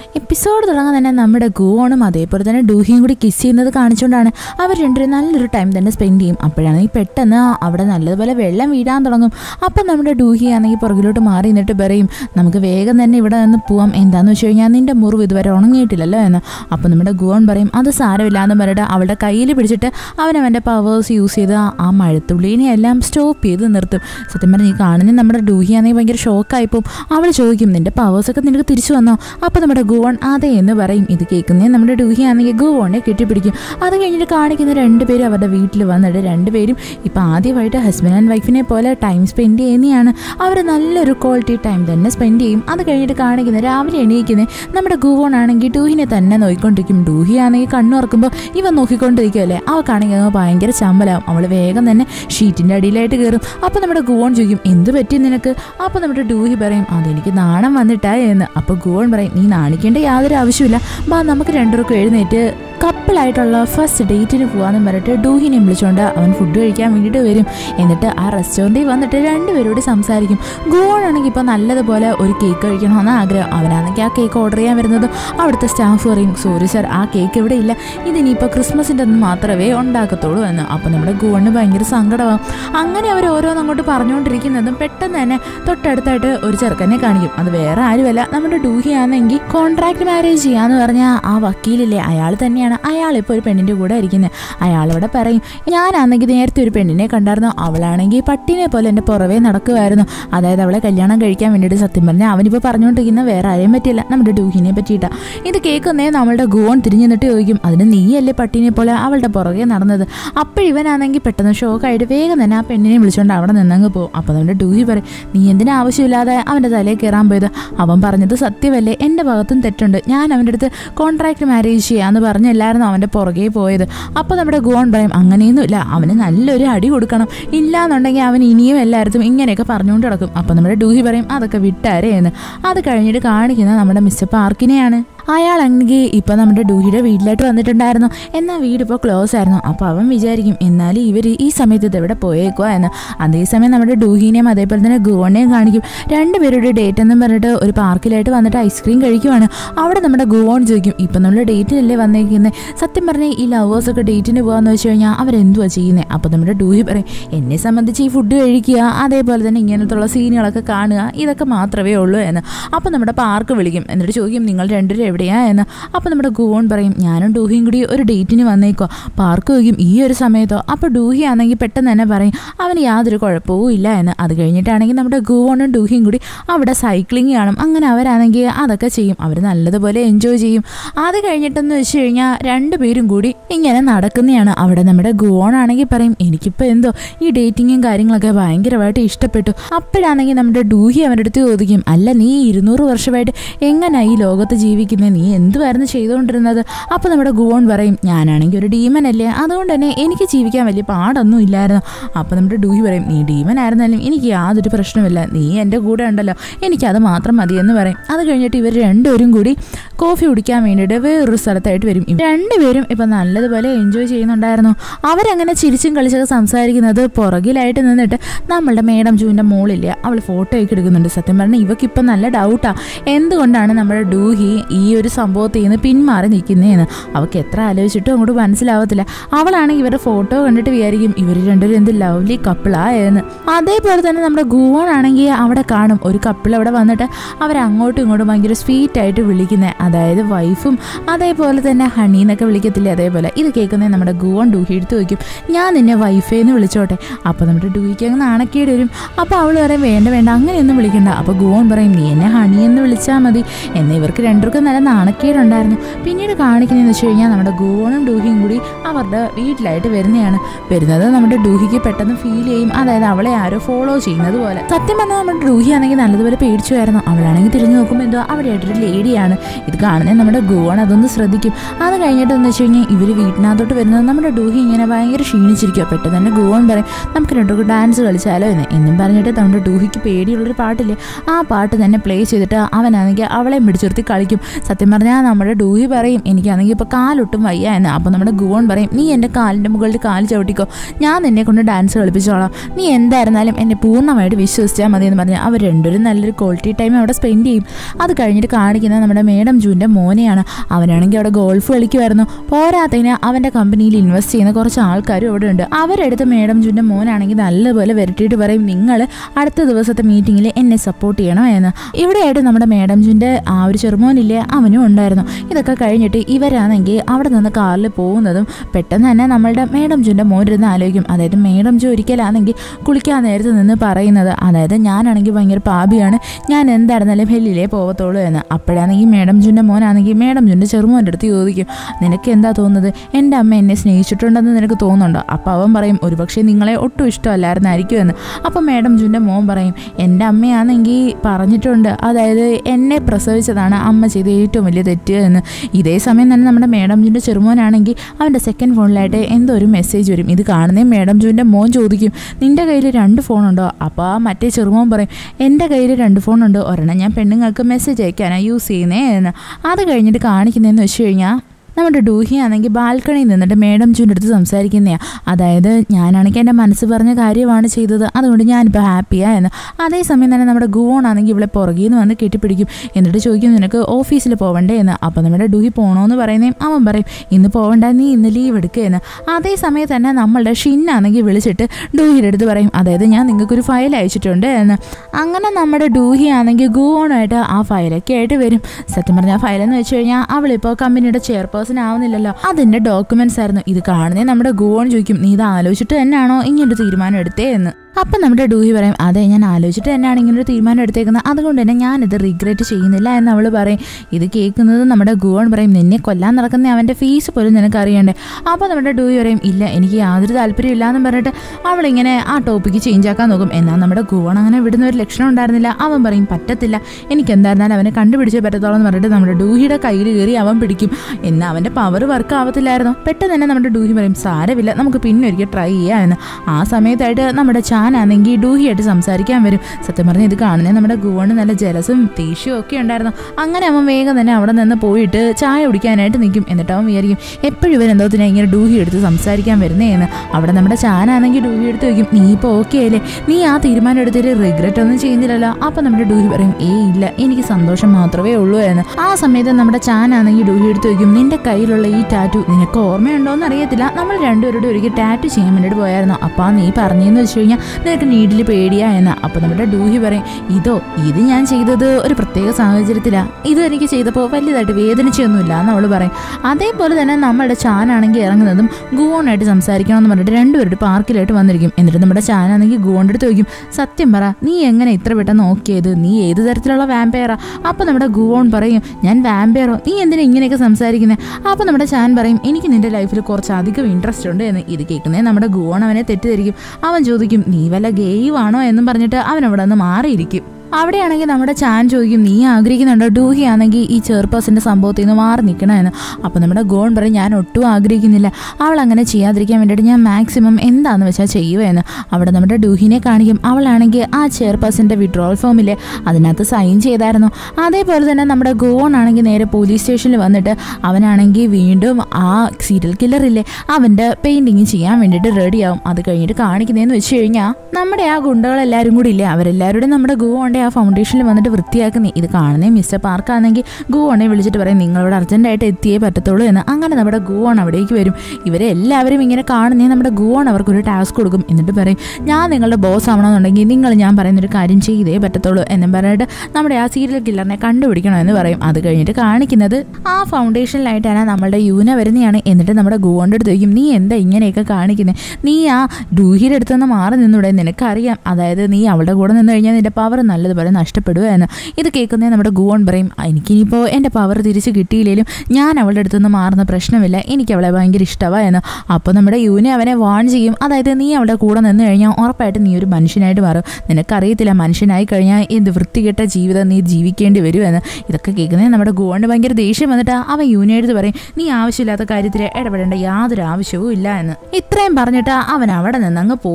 episode തുടങ്ങാൻ തന്നെ നമ്മുടെ ഗുവോണും അതേപോലെ തന്നെ ഡൂഹിയും കൂടി കിസ് ചെയ്യുന്നത് കാണിച്ചുകൊണ്ടാണ് അവർ രണ്ടുപേരും നല്ലൊരു ടൈം തന്നെ സ്പെൻഡ് ചെയ്യും അപ്പോഴാണെങ്കിൽ പെട്ടെന്ന് അവിടെ നല്ലതുപോലെ വെള്ളം വീഴാൻ തുടങ്ങും അപ്പം നമ്മുടെ ഡൂഹി ആണെങ്കിൽ പുറകിലോട്ട് മാറി നിന്നിട്ട് പറയും നമുക്ക് വേഗം തന്നെ ഇവിടെ നിന്ന് പോവാം എന്താണെന്ന് വെച്ച് കഴിഞ്ഞാൽ നിന്റെ മുറിവ് ഇതുവരെ ഉണങ്ങിയിട്ടില്ലല്ലോ എന്ന് അപ്പം നമ്മുടെ ഗുവോൺ പറയും അത് സാരമില്ല എന്ന് പറഞ്ഞിട്ട് അവളുടെ കയ്യിൽ പിടിച്ചിട്ട് അവൻ അവൻ്റെ പവേഴ്സ് യൂസ് ചെയ്ത് ആ- ആ മഴത്തുള്ളിനെ എല്ലാം സ്റ്റോപ്പ് ചെയ്ത് നിർത്തും സത്യം പറഞ്ഞാൽ ഈ കാണുന്ന നമ്മുടെ ഡൂഹി ആണെങ്കിൽ ഭയങ്കര ഷോക്കായിപ്പോവും അവൾ ചോദിക്കും നിന്റെ പവേഴ്സൊക്കെ നിനക്ക് തിരിച്ചു വന്നോ അപ്പോൾ നമ്മുടെ ഗുവോൺ അതെ എന്ന് പറയും ഇത് കേൾക്കുന്നേ നമ്മുടെ ഡൂഹി ആണെങ്കിൽ ഗുവോണെ കെട്ടിപ്പിടിക്കും അത് കഴിഞ്ഞിട്ട് കാണിക്കുന്ന രണ്ടുപേരും അവരുടെ വീട്ടിൽ വന്നിട്ട് രണ്ടുപേരും ഇപ്പം ആദ്യമായിട്ട് ഹസ്ബൻഡ് ആൻഡ് വൈഫിനെ പോലെ ടൈം സ്പെൻഡ് ചെയ്യുന്നതാണ് അവർ നല്ലൊരു ക്വാളിറ്റി ടൈം തന്നെ സ്പെൻഡ് ചെയ്യും അത് കഴിഞ്ഞിട്ട് കാണിക്കുന്നത് രാവിലെ എണീക്കുന്നത് നമ്മുടെ ഗുവോൺ ആണെങ്കിൽ ഡൂഹിനെ തന്നെ നോക്കിക്കൊണ്ടിരിക്കും ഡൂഹി ആണെങ്കിൽ കണ്ണുറക്കുമ്പോൾ ഇവ നോക്കിക്കൊണ്ടിരിക്കുമല്ലേ അവൾക്കാണെങ്കിൽ അങ്ങ് ഭയങ്കര ചമ്മലാവും അവൾ വേഗം തന്നെ ഷീറ്റിൻ്റെ അടിയിലായിട്ട് കയറും അപ്പോൾ നമ്മുടെ ഗുവോൺ ചോദിക്കും എന്ത് പറ്റി നിനക്ക് അപ്പോൾ നമ്മുടെ ഡൂഹി പറയും അതെനിക്ക് നാണം വന്നിട്ടാ എന്ന് അപ്പോൾ ഗുവോൺ പറയും നീ നാണിക്കേണ്ട യാതൊരു ആവശ്യമില്ല ബാ നമുക്ക് രണ്ടുപേർക്കും എഴുന്നേറ്റ് കപ്പിളായിട്ടുള്ള ഫസ്റ്റ് ഡേറ്റിന് പോകാമെന്ന് പറഞ്ഞിട്ട് ഡൂഹിനെ വിളിച്ചുകൊണ്ട് അവൻ ഫുഡ് കഴിക്കാൻ വേണ്ടിയിട്ട് വരും എന്നിട്ട് ആ റെസ്റ്റോറൻറ്റിൽ വന്നിട്ട് രണ്ടുപേരോട് സംസാരിക്കും ഗോണാണെങ്കിൽ ഇപ്പോൾ നല്ലതുപോലെ ഒരു കേക്ക് കഴിക്കണമെന്ന് ആഗ്രഹം അവനാണെങ്കിൽ ആ കേക്ക് ഓർഡർ ചെയ്യാൻ വരുന്നതും അവിടുത്തെ സ്റ്റാഫ് പറയും സോറി സാർ ആ കേക്ക് ഇവിടെ ഇല്ല ഇതിനിപ്പോൾ ക്രിസ്മസിൻ്റെ അന്ന് മാത്രമേ ഉണ്ടാക്കത്തുള്ളൂ എന്ന് അപ്പോൾ നമ്മുടെ ഗോണിന് ഭയങ്കര സങ്കടമാകും അങ്ങനെ അവർ ഓരോന്ന് അങ്ങോട്ട് പറഞ്ഞുകൊണ്ടിരിക്കുന്നതും പെട്ടെന്ന് തന്നെ തൊട്ടടുത്തായിട്ട് ഒരു ചെറുക്കനെ കാണിക്കും അത് വേറെ ആരുമല്ല നമ്മുടെ ഡൂഹിയാണെങ്കിൽ കോൺട്രാക്ട് മാരേജ് ചെയ്യാന്ന് പറഞ്ഞാൽ ആ വക്കീലില്ലേ അയാൾ തന്നെയാണ് അയാൾ ഇപ്പോൾ ഒരു പെണ്ണിൻ്റെ കൂടെ ഇരിക്കുന്നത് അയാളിവിടെ പറയും ഞാനാണെങ്കിൽ നേരത്തെ ഒരു പെണ്ണിനെ കണ്ടായിരുന്നു അവളാണെങ്കിൽ പട്ടിനെ പോലെ എൻ്റെ പുറവേ നടക്കുമായിരുന്നു അതായത് അവളെ കല്യാണം കഴിക്കാൻ വേണ്ടിയിട്ട് സത്യം പറഞ്ഞാൽ അവനിപ്പോൾ പറഞ്ഞുകൊണ്ടിരിക്കുന്ന വേറെ ആരെയും പറ്റിയില്ല നമ്മുടെ ഡൂഹിനെ പറ്റിയിട്ടാ ഇത് കേൾക്കുന്നേ നമ്മളുടെ ഗോൺ തിരിഞ്ഞു നിന്നിട്ട് ചോദിക്കും അതിന് നീയല്ലേ പട്ടിനെ പോലെ അവളുടെ പുറകെ നടന്നത് അപ്പോഴിവനാണെങ്കിൽ പെട്ടെന്ന് ഷോക്കായിട്ട് വേഗം തന്നെ ആ പെണ്ണിനെ വിളിച്ചുകൊണ്ട് അവിടെ നിന്നങ്ങ് പോകും അപ്പോൾ നമ്മുടെ ഡൂഹി പറയും നീ എന്തിനാ ആവശ്യമില്ലാതെ അവൻ്റെ തലയിൽ കയറാൻ പോയത് അവൻ പറഞ്ഞത് സത്യമല്ലേ എൻ്റെ ഭാഗത്തും തെറ്റുണ്ട് ഞാൻ അവൻ്റെ അടുത്ത് കോൺട്രാക്ട് മാരേജ് ചെയ്യാമെന്ന് പറഞ്ഞല്ലായിരുന്നു അവൻ്റെ പുറകെ പോയത് അപ്പോൾ നമ്മുടെ ഗോൺ പറയും അങ്ങനെയൊന്നുമില്ല അവന് നല്ലൊരു അടി കൊടുക്കണം ഇല്ലാന്നുണ്ടെങ്കിൽ അവൻ ഇനിയും എല്ലായിടത്തും ഇങ്ങനെയൊക്കെ പറഞ്ഞുകൊണ്ട് കിടക്കും അപ്പോൾ നമ്മുടെ ഡൂഹി പറയും അതൊക്കെ വിട്ടാരേ എന്ന് അത് കഴിഞ്ഞിട്ട് കാണിക്കുന്ന നമ്മുടെ മിസ്റ്റർ പാർക്കിനെയാണ് അയാളാണെങ്കിൽ ഇപ്പം നമ്മുടെ ഡൂഹിയുടെ വീട്ടിലായിട്ട് വന്നിട്ടുണ്ടായിരുന്നു എന്നാൽ വീട് ഇപ്പോൾ ക്ലോസ് ആയിരുന്നു അപ്പോൾ അവൻ വിചാരിക്കും എന്നാലും ഇവർ ഈ സമയത്ത് ഇത് എവിടെ പോയേക്കുക എന്ന് അതേസമയം നമ്മുടെ ഡൂഹിനെയും അതേപോലെ തന്നെ ഗുവോണെയും കാണിക്കും രണ്ടുപേരുടെ ഡേറ്റ് എന്നും പറഞ്ഞിട്ട് ഒരു പാർക്കിലായിട്ട് വന്നിട്ട് ഐസ്ക്രീം കഴിക്കുവാണ് അവിടെ നമ്മുടെ ഗുവോൺ ചോദിക്കും ഇപ്പം നമ്മൾ ഡേറ്റിലല്ലേ വന്നേക്കുന്നത് സത്യം പറഞ്ഞാൽ ഈ ലവേഴ്സൊക്കെ ഡേറ്റിന് പോകാന്ന് വെച്ച് കഴിഞ്ഞാൽ അവരെന്തുവാ ചെയ്യുന്നത് അപ്പോൾ നമ്മുടെ ഡൂഹി പറയും എന്നെ സംബന്ധിച്ച് ഈ ഫുഡ് കഴിക്കുക അതേപോലെ തന്നെ ഇങ്ങനത്തുള്ള സീനുകളൊക്കെ കാണുക ഇതൊക്കെ മാത്രമേ ഉള്ളൂ എന്ന് അപ്പോൾ നമ്മുടെ പാർക്ക് വിളിക്കും എന്നിട്ട് ചോദിക്കും നിങ്ങൾ രണ്ടുപേരും എവിടെയാ എന്ന് അപ്പോൾ നമ്മുടെ ഗുവോൺ പറയും ഞാനും ഡൂഹിയും കൂടി ഒരു ഡേറ്റിന് വന്നേക്കോ പാർക്ക് ചോദിക്കും ഈ ഒരു സമയത്തോ അപ്പോൾ ഡൂഹി ആണെങ്കിൽ പെട്ടെന്ന് തന്നെ പറയും അവന് യാതൊരു കുഴപ്പവും ഇല്ല എന്ന് അത് കഴിഞ്ഞിട്ടാണെങ്കിൽ നമ്മുടെ ഗുവോണും ഡൂഹിയും കൂടി അവിടെ സൈക്ലിംഗ് കാണും അങ്ങനെ അവരാണെങ്കിൽ അതൊക്കെ ചെയ്യും അവർ നല്ലതുപോലെ എൻജോയ് ചെയ്യും അത് കഴിഞ്ഞിട്ടെന്ന് വെച്ച് കഴിഞ്ഞാൽ രണ്ടുപേരും കൂടി ഇങ്ങനെ നടക്കുന്നതാണ് അവിടെ നമ്മുടെ ഗുവോൺ ആണെങ്കിൽ പറയും എനിക്കിപ്പോൾ എന്തോ ഈ ഡേറ്റിങ്ങും കാര്യങ്ങളൊക്കെ ഭയങ്കരമായിട്ട് ഇഷ്ടപ്പെട്ടു അപ്പോഴാണെങ്കിൽ നമ്മുടെ ഡൂഹി അവൻ്റെ അടുത്ത് ചോദിക്കും അല്ല നീ ഇരുന്നൂറ് വർഷമായിട്ട് എങ്ങനെ ഈ ലോകത്ത് ജീവിക്കുന്നത് നീ എന്തുവായിരുന്നു ചെയ്തുകൊണ്ടിരുന്നത് അപ്പോൾ നമ്മുടെ ഗുവോൺ പറയും ഞാനാണെങ്കിൽ ഒരു ഡീമൻ അല്ലേ അതുകൊണ്ട് തന്നെ എനിക്ക് ജീവിക്കാൻ വലിയ പാടൊന്നും ഇല്ലായിരുന്നു അപ്പോൾ നമ്മുടെ ഡൂഹി പറയും നീ ഡീമൻ ആയിരുന്നാലും എനിക്ക് യാതൊരു പ്രശ്നമില്ല നീ എൻ്റെ കൂടെ ഉണ്ടല്ലോ എനിക്കത് മാത്രം മതി എന്ന് പറയും അത് കഴിഞ്ഞിട്ട് ഇവർ രണ്ടുപേരും കൂടി കോഫി കുടിക്കാൻ വേണ്ടിയിട്ട് വേറൊരു സ്ഥലത്തായിട്ട് വരും ഇവർ രണ്ടുപേരും ഇപ്പം നല്ലതുപോലെ എൻജോയ് ചെയ്യുന്നുണ്ടായിരുന്നു അവരങ്ങനെ ചിരിച്ചും കളിച്ചൊക്കെ സംസാരിക്കുന്നത് പുറകിലായിട്ട് നിന്നിട്ട് നമ്മളുടെ മേഡം ജൂവിൻ്റെ മോളില്ലേ അവൾ ഫോട്ടോ ഒക്കെ എടുക്കുന്നുണ്ട് സത്യം പറഞ്ഞാൽ ഇവക്കിപ്പം നല്ല ഡൗട്ടാ എന്തുകൊണ്ടാണ് നമ്മുടെ ഡൂഹി ഈ ഒരു സംഭവത്തിൽ നിന്ന് പിന്മാറി നിൽക്കുന്നതെന്ന് അവൾക്ക് എത്ര ആലോചിച്ചിട്ടും അങ്ങോട്ട് മനസ്സിലാവത്തില്ല അവളാണെങ്കിൽ ഇവരുടെ ഫോട്ടോ കണ്ടിട്ട് വിചാരിക്കും ഇവർ രണ്ടുപേരും എന്ത് ലവ്ലി കപ്പിളായെന്ന് അതേപോലെ തന്നെ നമ്മുടെ ഗുവോൺ ആണെങ്കിൽ അവിടെ കാണും ഒരു കപ്പിൾ അവിടെ വന്നിട്ട് അവരങ്ങോട്ടും ഇങ്ങോട്ടും ഭയങ്കര സ്വീറ്റ് ആയിട്ട് വിളിക്കുന്നത് അതായത് വൈഫും അതേപോലെ തന്നെ ഹണി എന്നൊക്കെ വിളിക്കത്തില്ലേ അതേപോലെ ഇത് കേൾക്കുന്നത് നമ്മുടെ ഗുവോൺ ഡൂഹി എടുത്ത് വയ്ക്കും ഞാൻ നിന്നെ വൈഫേന്ന് വിളിച്ചോട്ടെ അപ്പോൾ നമ്മുടെ ഡൂഹിക്ക് അങ്ങ് നാണക്കേട് വരും അപ്പോൾ അവൾ പറയും വേണ്ട വേണ്ട അങ്ങനെയൊന്നും വിളിക്കണ്ട അപ്പോൾ ഗുവോൺ പറയും നീ എന്നെ ഹണി എന്ന് വിളിച്ചാൽ മതി എന്നാൽ ഇവർക്ക് രണ്ടുപേർക്കും നല്ല നാണക്കേടുണ്ടായിരുന്നു പിന്നീട് കാണിക്കുന്നതെന്ന് വെച്ച് കഴിഞ്ഞാൽ നമ്മുടെ ഗുവോണും ഡൂഹിയും കൂടി അവരുടെ വീട്ടിലായിട്ട് വരുന്നതാണ് വരുന്നത് നമ്മുടെ ഡൂഹിക്ക് പെട്ടെന്ന് ഫീൽ ചെയ്യും അതായത് അവളെ ആരോ ഫോളോ ചെയ്യുന്നത് പോലെ സത്യം പറഞ്ഞാൽ നമ്മുടെ ഡൂഹി ആണെങ്കിൽ നല്ലതുപോലെ പേടിച്ചുമായിരുന്നു അവളാണെങ്കിൽ തിരിഞ്ഞു നോക്കുമ്പോൾ എന്തോ അവിടെ ആയിട്ടൊരു ലേഡിയാണ് ഇത് കാണുന്നത് നമ്മുടെ ഗുവോൺ അതൊന്ന് ശ്രദ്ധിക്കും അത് കഴിഞ്ഞിട്ട് എന്ന് വെച്ച് കഴിഞ്ഞാൽ ഇവർ വീട്ടിനകത്തോട്ട് വരുന്നത് നമ്മുടെ ഡൂഹി ഇങ്ങനെ ഭയങ്കര ക്ഷീണിച്ചിരിക്കുക പെട്ടെന്ന് തന്നെ ഗുവോൺ പറയും നമുക്ക് രണ്ടുപേർക്ക് ഡാൻസ് കളിച്ചാലോ എന്ന് എന്നും പറഞ്ഞിട്ട് നമ്മുടെ ഡൂഹിക്ക് പേടിയുള്ളൊരു പാട്ടില്ലേ ആ പാട്ട് തന്നെ പ്ലേ ചെയ്തിട്ട് അവനാണെങ്കിൽ അവളെ പിടിച്ചുർത്തി കളിക്കും സത്യം പറഞ്ഞാൽ നമ്മുടെ ഡൂഹി പറയും എനിക്കാണെങ്കിൽ ഇപ്പോൾ കാലൊട്ടും വയ്യ എന്ന് അപ്പോൾ നമ്മുടെ ഗുവോൺ പറയും നീ എൻ്റെ കാലിൻ്റെ മുകളിൽ കാല് ചവിട്ടിക്കോ ഞാൻ നിന്നെ കൊണ്ട് ഡാൻസ് കളിപ്പിച്ചോളാം നീ എന്തായിരുന്നാലും എന്നെ പൂർണ്ണമായിട്ട് വിശ്വസിച്ചാൽ മതി എന്ന് പറഞ്ഞാൽ അവർ രണ്ടുപേരും നല്ലൊരു ക്വാളിറ്റി ടൈം അവിടെ സ്പെൻഡ് ചെയ്യും അത് കഴിഞ്ഞിട്ട് കാണിക്കുന്നത് നമ്മുടെ മേഡം ജൂൻ്റെ മോനെയാണ് അവനാണെങ്കിൽ അവിടെ ഗോൾഫ് കളിക്കുമായിരുന്നു പോരാത്തതിന് അവൻ്റെ കമ്പനിയിൽ ഇൻവെസ്റ്റ് ചെയ്യുന്ന കുറച്ച് ആൾക്കാരും അവിടെ ഉണ്ട് അവരെടുത്ത് മേഡം ജൂൻ്റെ മോനാണെങ്കിൽ നല്ലപോലെ വരട്ടിയിട്ട് പറയും നിങ്ങൾ അടുത്ത ദിവസത്തെ മീറ്റിങ്ങിൽ എന്നെ സപ്പോർട്ട് ചെയ്യണം എന്ന് ഇവിടെയായിട്ട് നമ്മുടെ മേഡം ജൂൻ്റെ ആ ഒരു ചെറുമോനില്ലേ അവനും ഉണ്ടായിരുന്നു ഇതൊക്കെ കഴിഞ്ഞിട്ട് ഇവരാണെങ്കിൽ അവിടെ നിന്ന് കാറിൽ പോകുന്നതും പെട്ടെന്ന് തന്നെ നമ്മളുടെ മേഡം ജൂൻ്റെ മോനിരുന്ന് ആലോചിക്കും അതായത് മേഡം ജു ഒരിക്കലാണെങ്കിൽ കുളിക്കാൻ നേരത്ത് നിന്ന് പറയുന്നത് അതായത് ഞാനാണെങ്കിൽ ഭയങ്കര പാപിയാണ് ഞാൻ എന്തായിരുന്നാലും ഹെല്ലിലേ പോകത്തുള്ളൂ എന്ന് അപ്പോഴാണെങ്കിൽ മേഡം ജുൻ്റെ മോനാണെങ്കിൽ മേഡം ജുൻ്റെ ചെറുമോൻ്റെ അടുത്ത് ചോദിക്കും നിനക്ക് എന്താ തോന്നുന്നത് എൻ്റെ അമ്മ എന്നെ സ്നേഹിച്ചിട്ടുണ്ടെന്ന് നിനക്ക് തോന്നുന്നുണ്ടോ അപ്പോൾ അവൻ പറയും ഒരുപക്ഷെ നിങ്ങളെ ഒട്ടും ഇഷ്ടമല്ലായിരുന്നായിരിക്കും എന്ന് അപ്പോൾ മേഡം ജുൻ്റെ മോൻ പറയും എൻ്റെ അമ്മയാണെങ്കിൽ പറഞ്ഞിട്ടുണ്ട് അതായത് എന്നെ പ്രസവിച്ചതാണ് അമ്മ ചെയ്ത ഏറ്റവും വലിയ തെറ്റ് എന്ന് ഇതേ സമയം തന്നെ നമ്മുടെ മേഡം ജുൻ്റെ ചെറുമോനാണെങ്കിൽ അവൻ്റെ സെക്കൻഡ് ഫോണിലായിട്ട് എന്തോ ഒരു മെസ്സേജ് വരും ഇത് കാണുന്നേ മേഡം ജുവിൻ്റെ മോൻ ചോദിക്കും നിൻ്റെ കയ്യിൽ രണ്ട് ഫോണുണ്ടോ അപ്പോൾ ആ മറ്റേ ചെറുമോൻ പറയും എൻ്റെ കയ്യിൽ രണ്ട് ഫോണുണ്ട് ഒരെണ്ണം ഞാൻ പെണ്ണുങ്ങൾക്ക് മെസ്സേജ് അയക്കാനാണ് യൂസ് ചെയ്യുന്നേ എന്ന് അത് കഴിഞ്ഞിട്ട് കാണിക്കുന്നതെന്ന് വെച്ച് കഴിഞ്ഞാൽ നമ്മുടെ ഡൂഹി ആണെങ്കിൽ ബാൽക്കണിയിൽ നിന്നിട്ട് മേഡം ജൂൻ്റെ അടുത്ത് സംസാരിക്കുന്നതാണ് അതായത് ഞാനാണെങ്കിൽ എൻ്റെ മനസ്സ് പറഞ്ഞ കാര്യമാണ് ചെയ്തത് അതുകൊണ്ട് ഞാനിപ്പോൾ ഹാപ്പിയാ എന്ന് അതേസമയം തന്നെ നമ്മുടെ ഗുവോൺ ആണെങ്കിൽ ഇവിടെ പുറകിൽ നിന്ന് വന്ന് കെട്ടിപ്പിടിക്കും എന്നിട്ട് ചോദിക്കും നിനക്ക് ഓഫീസിൽ പോവണ്ടേ എന്ന് അപ്പോൾ നമ്മുടെ ഡൂഹി പോകണമെന്ന് പറയുന്നേയും അവൻ പറയും ഇന്ന് പോവണ്ട നീ ഇന്ന് ലീവ് എടുക്കുക എന്ന് അതേ സമയത്ത് തന്നെ നമ്മളുടെ ഷിന്നാണെങ്കിൽ വിളിച്ചിട്ട് ഡൂഹിയുടെ അടുത്ത് പറയും അതായത് ഞാൻ നിങ്ങൾക്കൊരു ഫയൽ അയച്ചിട്ടുണ്ട് എന്ന് അങ്ങനെ നമ്മുടെ ഡൂഹി ആണെങ്കിൽ ഗുവോണായിട്ട് ആ ഫയലൊക്കെ ആയിട്ട് വരും സത്യം പറഞ്ഞാൽ ആ ഫയലെന്ന് വെച്ച് കഴിഞ്ഞാൽ അവളിപ്പോൾ കമ്പനിയുടെ ചെയർപേഴ്സൺ ആവുന്നില്ലല്ലോ അതിൻ്റെ ഡോക്യുമെന്റ്സ് ആയിരുന്നു ഇത് കാണുന്നേ നമ്മുടെ ഗുവോൺ ചോദിക്കും നീ ഇത് ആലോചിച്ചിട്ട് തന്നെയാണോ ഇങ്ങനൊരു തീരുമാനം എടുത്തേ എന്ന് അപ്പം നമ്മുടെ ഡൂഹി പറയും അതെ ഞാൻ ആലോചിച്ചിട്ട് തന്നെയാണ് ഇങ്ങനൊരു തീരുമാനം എടുത്തേക്കുന്നത് അതുകൊണ്ട് തന്നെ ഞാനിത് റിഗ്രറ്റ് ചെയ്യുന്നില്ല എന്ന് അവൾ പറയും ഇത് കേൾക്കുന്നത് നമ്മുടെ ഗുവൺ പറയും നിന്നെ കൊല്ലാൻ നടക്കുന്ന അവൻ്റെ ഫീസ് പോലും നിനക്ക് അറിയണ്ടേ അപ്പോൾ നമ്മുടെ ഡൂഹി പറയും ഇല്ല എനിക്ക് യാതൊരു താല്പര്യം ഇല്ലാന്ന് പറഞ്ഞിട്ട് അവളിങ്ങനെ ആ ടോപ്പിക്ക് ചേഞ്ച് ആക്കാൻ നോക്കും എന്നാൽ നമ്മുടെ ഗുവൺ അങ്ങനെ വിടുന്ന ഒരു ലക്ഷണം ഉണ്ടായിരുന്നില്ല അവൻ പറയും പറ്റത്തില്ല എനിക്ക് എന്തായിരുന്നാലും അവനെ കണ്ടുപിടിച്ചേ പറ്റത്തോളം എന്ന് പറഞ്ഞിട്ട് നമ്മുടെ ഡൂഹിയുടെ കയ്യിൽ കയറി അവൻ പിടിക്കും എന്നാൽ അവൻ്റെ പവർ വർക്ക് ആവത്തില്ലായിരുന്നു പെട്ടെന്ന് തന്നെ നമ്മുടെ ഡൂഹി പറയും സാരമില്ല നമുക്ക് പിന്നെ ഒരിക്കൽ ട്രൈ ചെയ്യാം എന്ന് ആ സമയത്തായിട്ട് നമ്മുടെ ചാനാണെങ്കിൽ ഡൂഹിയായിട്ട് സംസാരിക്കാൻ വരും സത്യം പറഞ്ഞാൽ ഇത് കാണുന്നത് നമ്മുടെ ഗുവണ് നല്ല ജലസും ദേഷ്യവും ഒക്കെ ഉണ്ടായിരുന്നു അങ്ങനെ അവൻ വേഗം തന്നെ അവിടെ നിന്ന് പോയിട്ട് ചായ കുടിക്കാനായിട്ട് നിൽക്കും എന്നിട്ട് അവൻ വിചാരിക്കും എപ്പോഴും ഇവൻ എന്തോത്തിനാ ഇങ്ങനെ ഡൂഹി എടുത്ത് സംസാരിക്കാൻ വരുന്നേ എന്ന് അവിടെ നമ്മുടെ ചാനാണെങ്കിൽ ഡൂഹി എടുത്ത് വയ്ക്കും നീ ഇപ്പോൾ ഓക്കെ അല്ലേ നീ ആ തീരുമാനം എടുത്തിട്ട് റിഗ്രറ്റ് ഒന്നും ചെയ്യുന്നില്ലല്ലോ അപ്പം നമ്മുടെ ഡൂഹി പറയും ഏ ഇല്ല എനിക്ക് സന്തോഷം മാത്രമേ ഉള്ളൂ എന്ന് ആ സമയത്ത് നമ്മുടെ ചാനാണെങ്കിൽ ഡൂഹി എടുത്ത് വയ്ക്കും നിന്റെ കയ്യിലുള്ള ഈ ടാറ്റു നിനക്ക് ഓർമ്മയുണ്ടോ എന്ന് അറിയത്തില്ല നമ്മൾ രണ്ടുപേരുടെ ഒരിക്കൽ ടാറ്റു ചെയ്യാൻ വേണ്ടിയിട്ട് പോയായിരുന്നു അപ്പോൾ ആ നീ പറഞ്ഞതെന്ന് വെച്ച് കഴിഞ്ഞാൽ നിനക്ക് നീഡിൽ പേടിയാ എന്ന് അപ്പോൾ നമ്മുടെ ഡൂഹി പറയും ഇതോ ഇത് ഞാൻ ചെയ്തത് ഒരു പ്രത്യേക സാഹചര്യത്തിലാണ് ഇത് എനിക്ക് ചെയ്തപ്പോൾ വലിയതായിട്ട് വേദനിച്ചൊന്നുമില്ല എന്ന് അവൾ പറയും അതേപോലെ തന്നെ നമ്മളുടെ ചാനാണെങ്കിൽ ഇറങ്ങുന്നതും ഗുവോണായിട്ട് സംസാരിക്കണമെന്ന് പറഞ്ഞിട്ട് രണ്ടുപേരുടെ പാർക്കിലായിട്ട് വന്നിരിക്കും എന്നിട്ട് നമ്മുടെ ചാനാണെങ്കിൽ ഗുവോൻ്റെ അടുത്ത് ചോദിക്കും സത്യം പറ നീ എങ്ങനെ ഇത്ര പെട്ടെന്ന് നോക്കിയത് നീ ഏത് തരത്തിലുള്ള വാമ്പയറാ അപ്പോൾ നമ്മുടെ ഗുവോൺ പറയും ഞാൻ വാമ്പയറോ നീ എന്തിനാ ഇങ്ങനെയൊക്കെ സംസാരിക്കുന്നത് അപ്പോൾ നമ്മുടെ ചാൻ പറയും എനിക്ക് നിന്റെ ലൈഫിൽ കുറച്ച് അധികം ഇൻട്രസ്റ്റ് ഉണ്ട് എന്ന് ഇത് കേൾക്കുന്നേ നമ്മുടെ ഗുവോൺ അവനെ തെറ്റിദ്ധരിക്കും അവൻ ചോദിക്കും നീ വല്ല ഗെയ്വാണോ എന്നും പറഞ്ഞിട്ട് അവൻ അവിടെ നിന്ന് മാറിയിരിക്കും അവിടെയാണെങ്കിൽ നമ്മുടെ ചാൻ ചോദിക്കും നീ ആഗ്രഹിക്കുന്നുണ്ടോ ഡൂഹി ആണെങ്കിൽ ഈ ചെയർപേഴ്സൻ്റെ സംഭവത്തിൽ നിന്ന് മാറി നിൽക്കണമെന്ന് അപ്പോൾ നമ്മുടെ ഗോൺ പറയും ഞാൻ ഒട്ടും ആഗ്രഹിക്കുന്നില്ല അവൾ അങ്ങനെ ചെയ്യാതിരിക്കാൻ വേണ്ടിയിട്ട് ഞാൻ മാക്സിമം എന്താണെന്ന് വെച്ചാൽ ചെയ്യുമെന്ന് അവിടെ നമ്മുടെ ഡൂഹിനെ കാണിക്കും അവളാണെങ്കിൽ ആ ചെയർപേഴ്സൻ്റെ വിഡ്രോവൽ ഫോമിൽ അതിനകത്ത് സൈൻ ചെയ്തായിരുന്നു അതേപോലെ തന്നെ നമ്മുടെ ഗോൺ ആണെങ്കിൽ നേരെ പോലീസ് സ്റ്റേഷനിൽ വന്നിട്ട് അവനാണെങ്കിൽ വീണ്ടും ആ സീരിയൽ കില്ലറില്ലേ അവൻ്റെ പെയിൻറ്റിങ് ചെയ്യാൻ വേണ്ടിയിട്ട് റെഡിയാവും അത് കഴിഞ്ഞിട്ട് കാണിക്കുന്നതെന്ന് വെച്ച് കഴിഞ്ഞാൽ നമ്മുടെ ആ ഗുണ്ടകളെല്ലാവരും കൂടി ഇല്ലേ അവരെല്ലാവരും നമ്മുടെ ഗുവോണ്ടെ ആ ഫൗണ്ടേഷനിൽ വന്നിട്ട് വൃത്തിയാക്കുന്നേ ഇത് കാണുന്നേ മിസ്റ്റർ പാർക്കാണെങ്കിൽ ഗുവോണെ വിളിച്ചിട്ട് പറയും നിങ്ങളോട് അർജൻറ്റായിട്ട് എത്തിയേ പറ്റത്തുള്ളൂ എന്ന് അങ്ങനെ നമ്മുടെ ഗുവോൺ അവിടേക്ക് വരും ഇവരെ എല്ലാവരും ഇങ്ങനെ കാണുന്നേ നമ്മുടെ ഗുവോൺ അവർക്കൊരു ടാസ്ക് കൊടുക്കും എന്നിട്ട് പറയും ഞാൻ നിങ്ങളുടെ ബോസ് ആവണമെന്നുണ്ടെങ്കിൽ നിങ്ങൾ ഞാൻ പറയുന്നൊരു കാര്യം ചെയ്തേ പറ്റത്തുള്ളൂ എന്നും പറഞ്ഞിട്ട് നമ്മുടെ ആ സീരിയൽ കില്ലറിനെ കണ്ടുപിടിക്കണമെന്ന് പറയും അത് കഴിഞ്ഞിട്ട് കാണിക്കുന്നത് ആ ഫൗണ്ടേഷനിലായിട്ടാണ് നമ്മളുടെ യൂന വരുന്നതാണ് എന്നിട്ട് നമ്മുടെ ഗുവോൻ്റെ അടുത്ത് ചോദിക്കും നീ എന്താ ഇങ്ങനെയൊക്കെ കാണിക്കുന്നത് നീ ആ ഡൂഹിയുടെ അടുത്ത് നിന്ന് മാറി നിന്നൂടെ നിനക്കറിയാം അതായത് നീ അവളുടെ കൂടെ നിന്ന് കഴിഞ്ഞാൽ നിന്റെ പവർ നല്ലതുപോലെ നഷ്ടപ്പെടുക എന്ന് ഇത് കേൾക്കുന്നേ നമ്മുടെ ഗുവോൺ പറയും "ആ, എനിക്കിനിയിപ്പോൾ എൻ്റെ പവർ തിരിച്ച് കിട്ടിയില്ലെങ്കിലും ഞാൻ അവളുടെ അടുത്ത് നിന്ന് മാറുന്ന പ്രശ്നമില്ല എനിക്ക് അവളെ ഭയങ്കര ഇഷ്ടമാണ് എന്ന് അപ്പോൾ നമ്മുടെ യൂന അവനെ വാൺ ചെയ്യും അതായത് നീ അവളുടെ കൂടെ നിന്ന് കഴിഞ്ഞാൽ ഉറപ്പായിട്ട് നീ ഒരു മനുഷ്യനായിട്ട് മാറും നിനക്കറിയത്തില്ല മനുഷ്യനായി കഴിഞ്ഞാൽ എന്ത് വൃത്തികെട്ട ജീവിതം നീ ജീവിക്കേണ്ടി വരുമെന്ന് ഇതൊക്കെ കേൾക്കുന്നത് നമ്മുടെ ഗുവോണ്ട് ഭയങ്കര ദേഷ്യം വന്നിട്ട് അവൻ യൂണിയെടുത്ത് പറയും നീ ആവശ്യമില്ലാത്ത കാര്യത്തിൽ ഇടപെടേണ്ട യാതൊരു ആവശ്യവും ഇല്ല എന്ന് ഇത്രയും പറഞ്ഞിട്ട് അവൻ അവിടെ നിന്ന് അങ്ങ് പോവും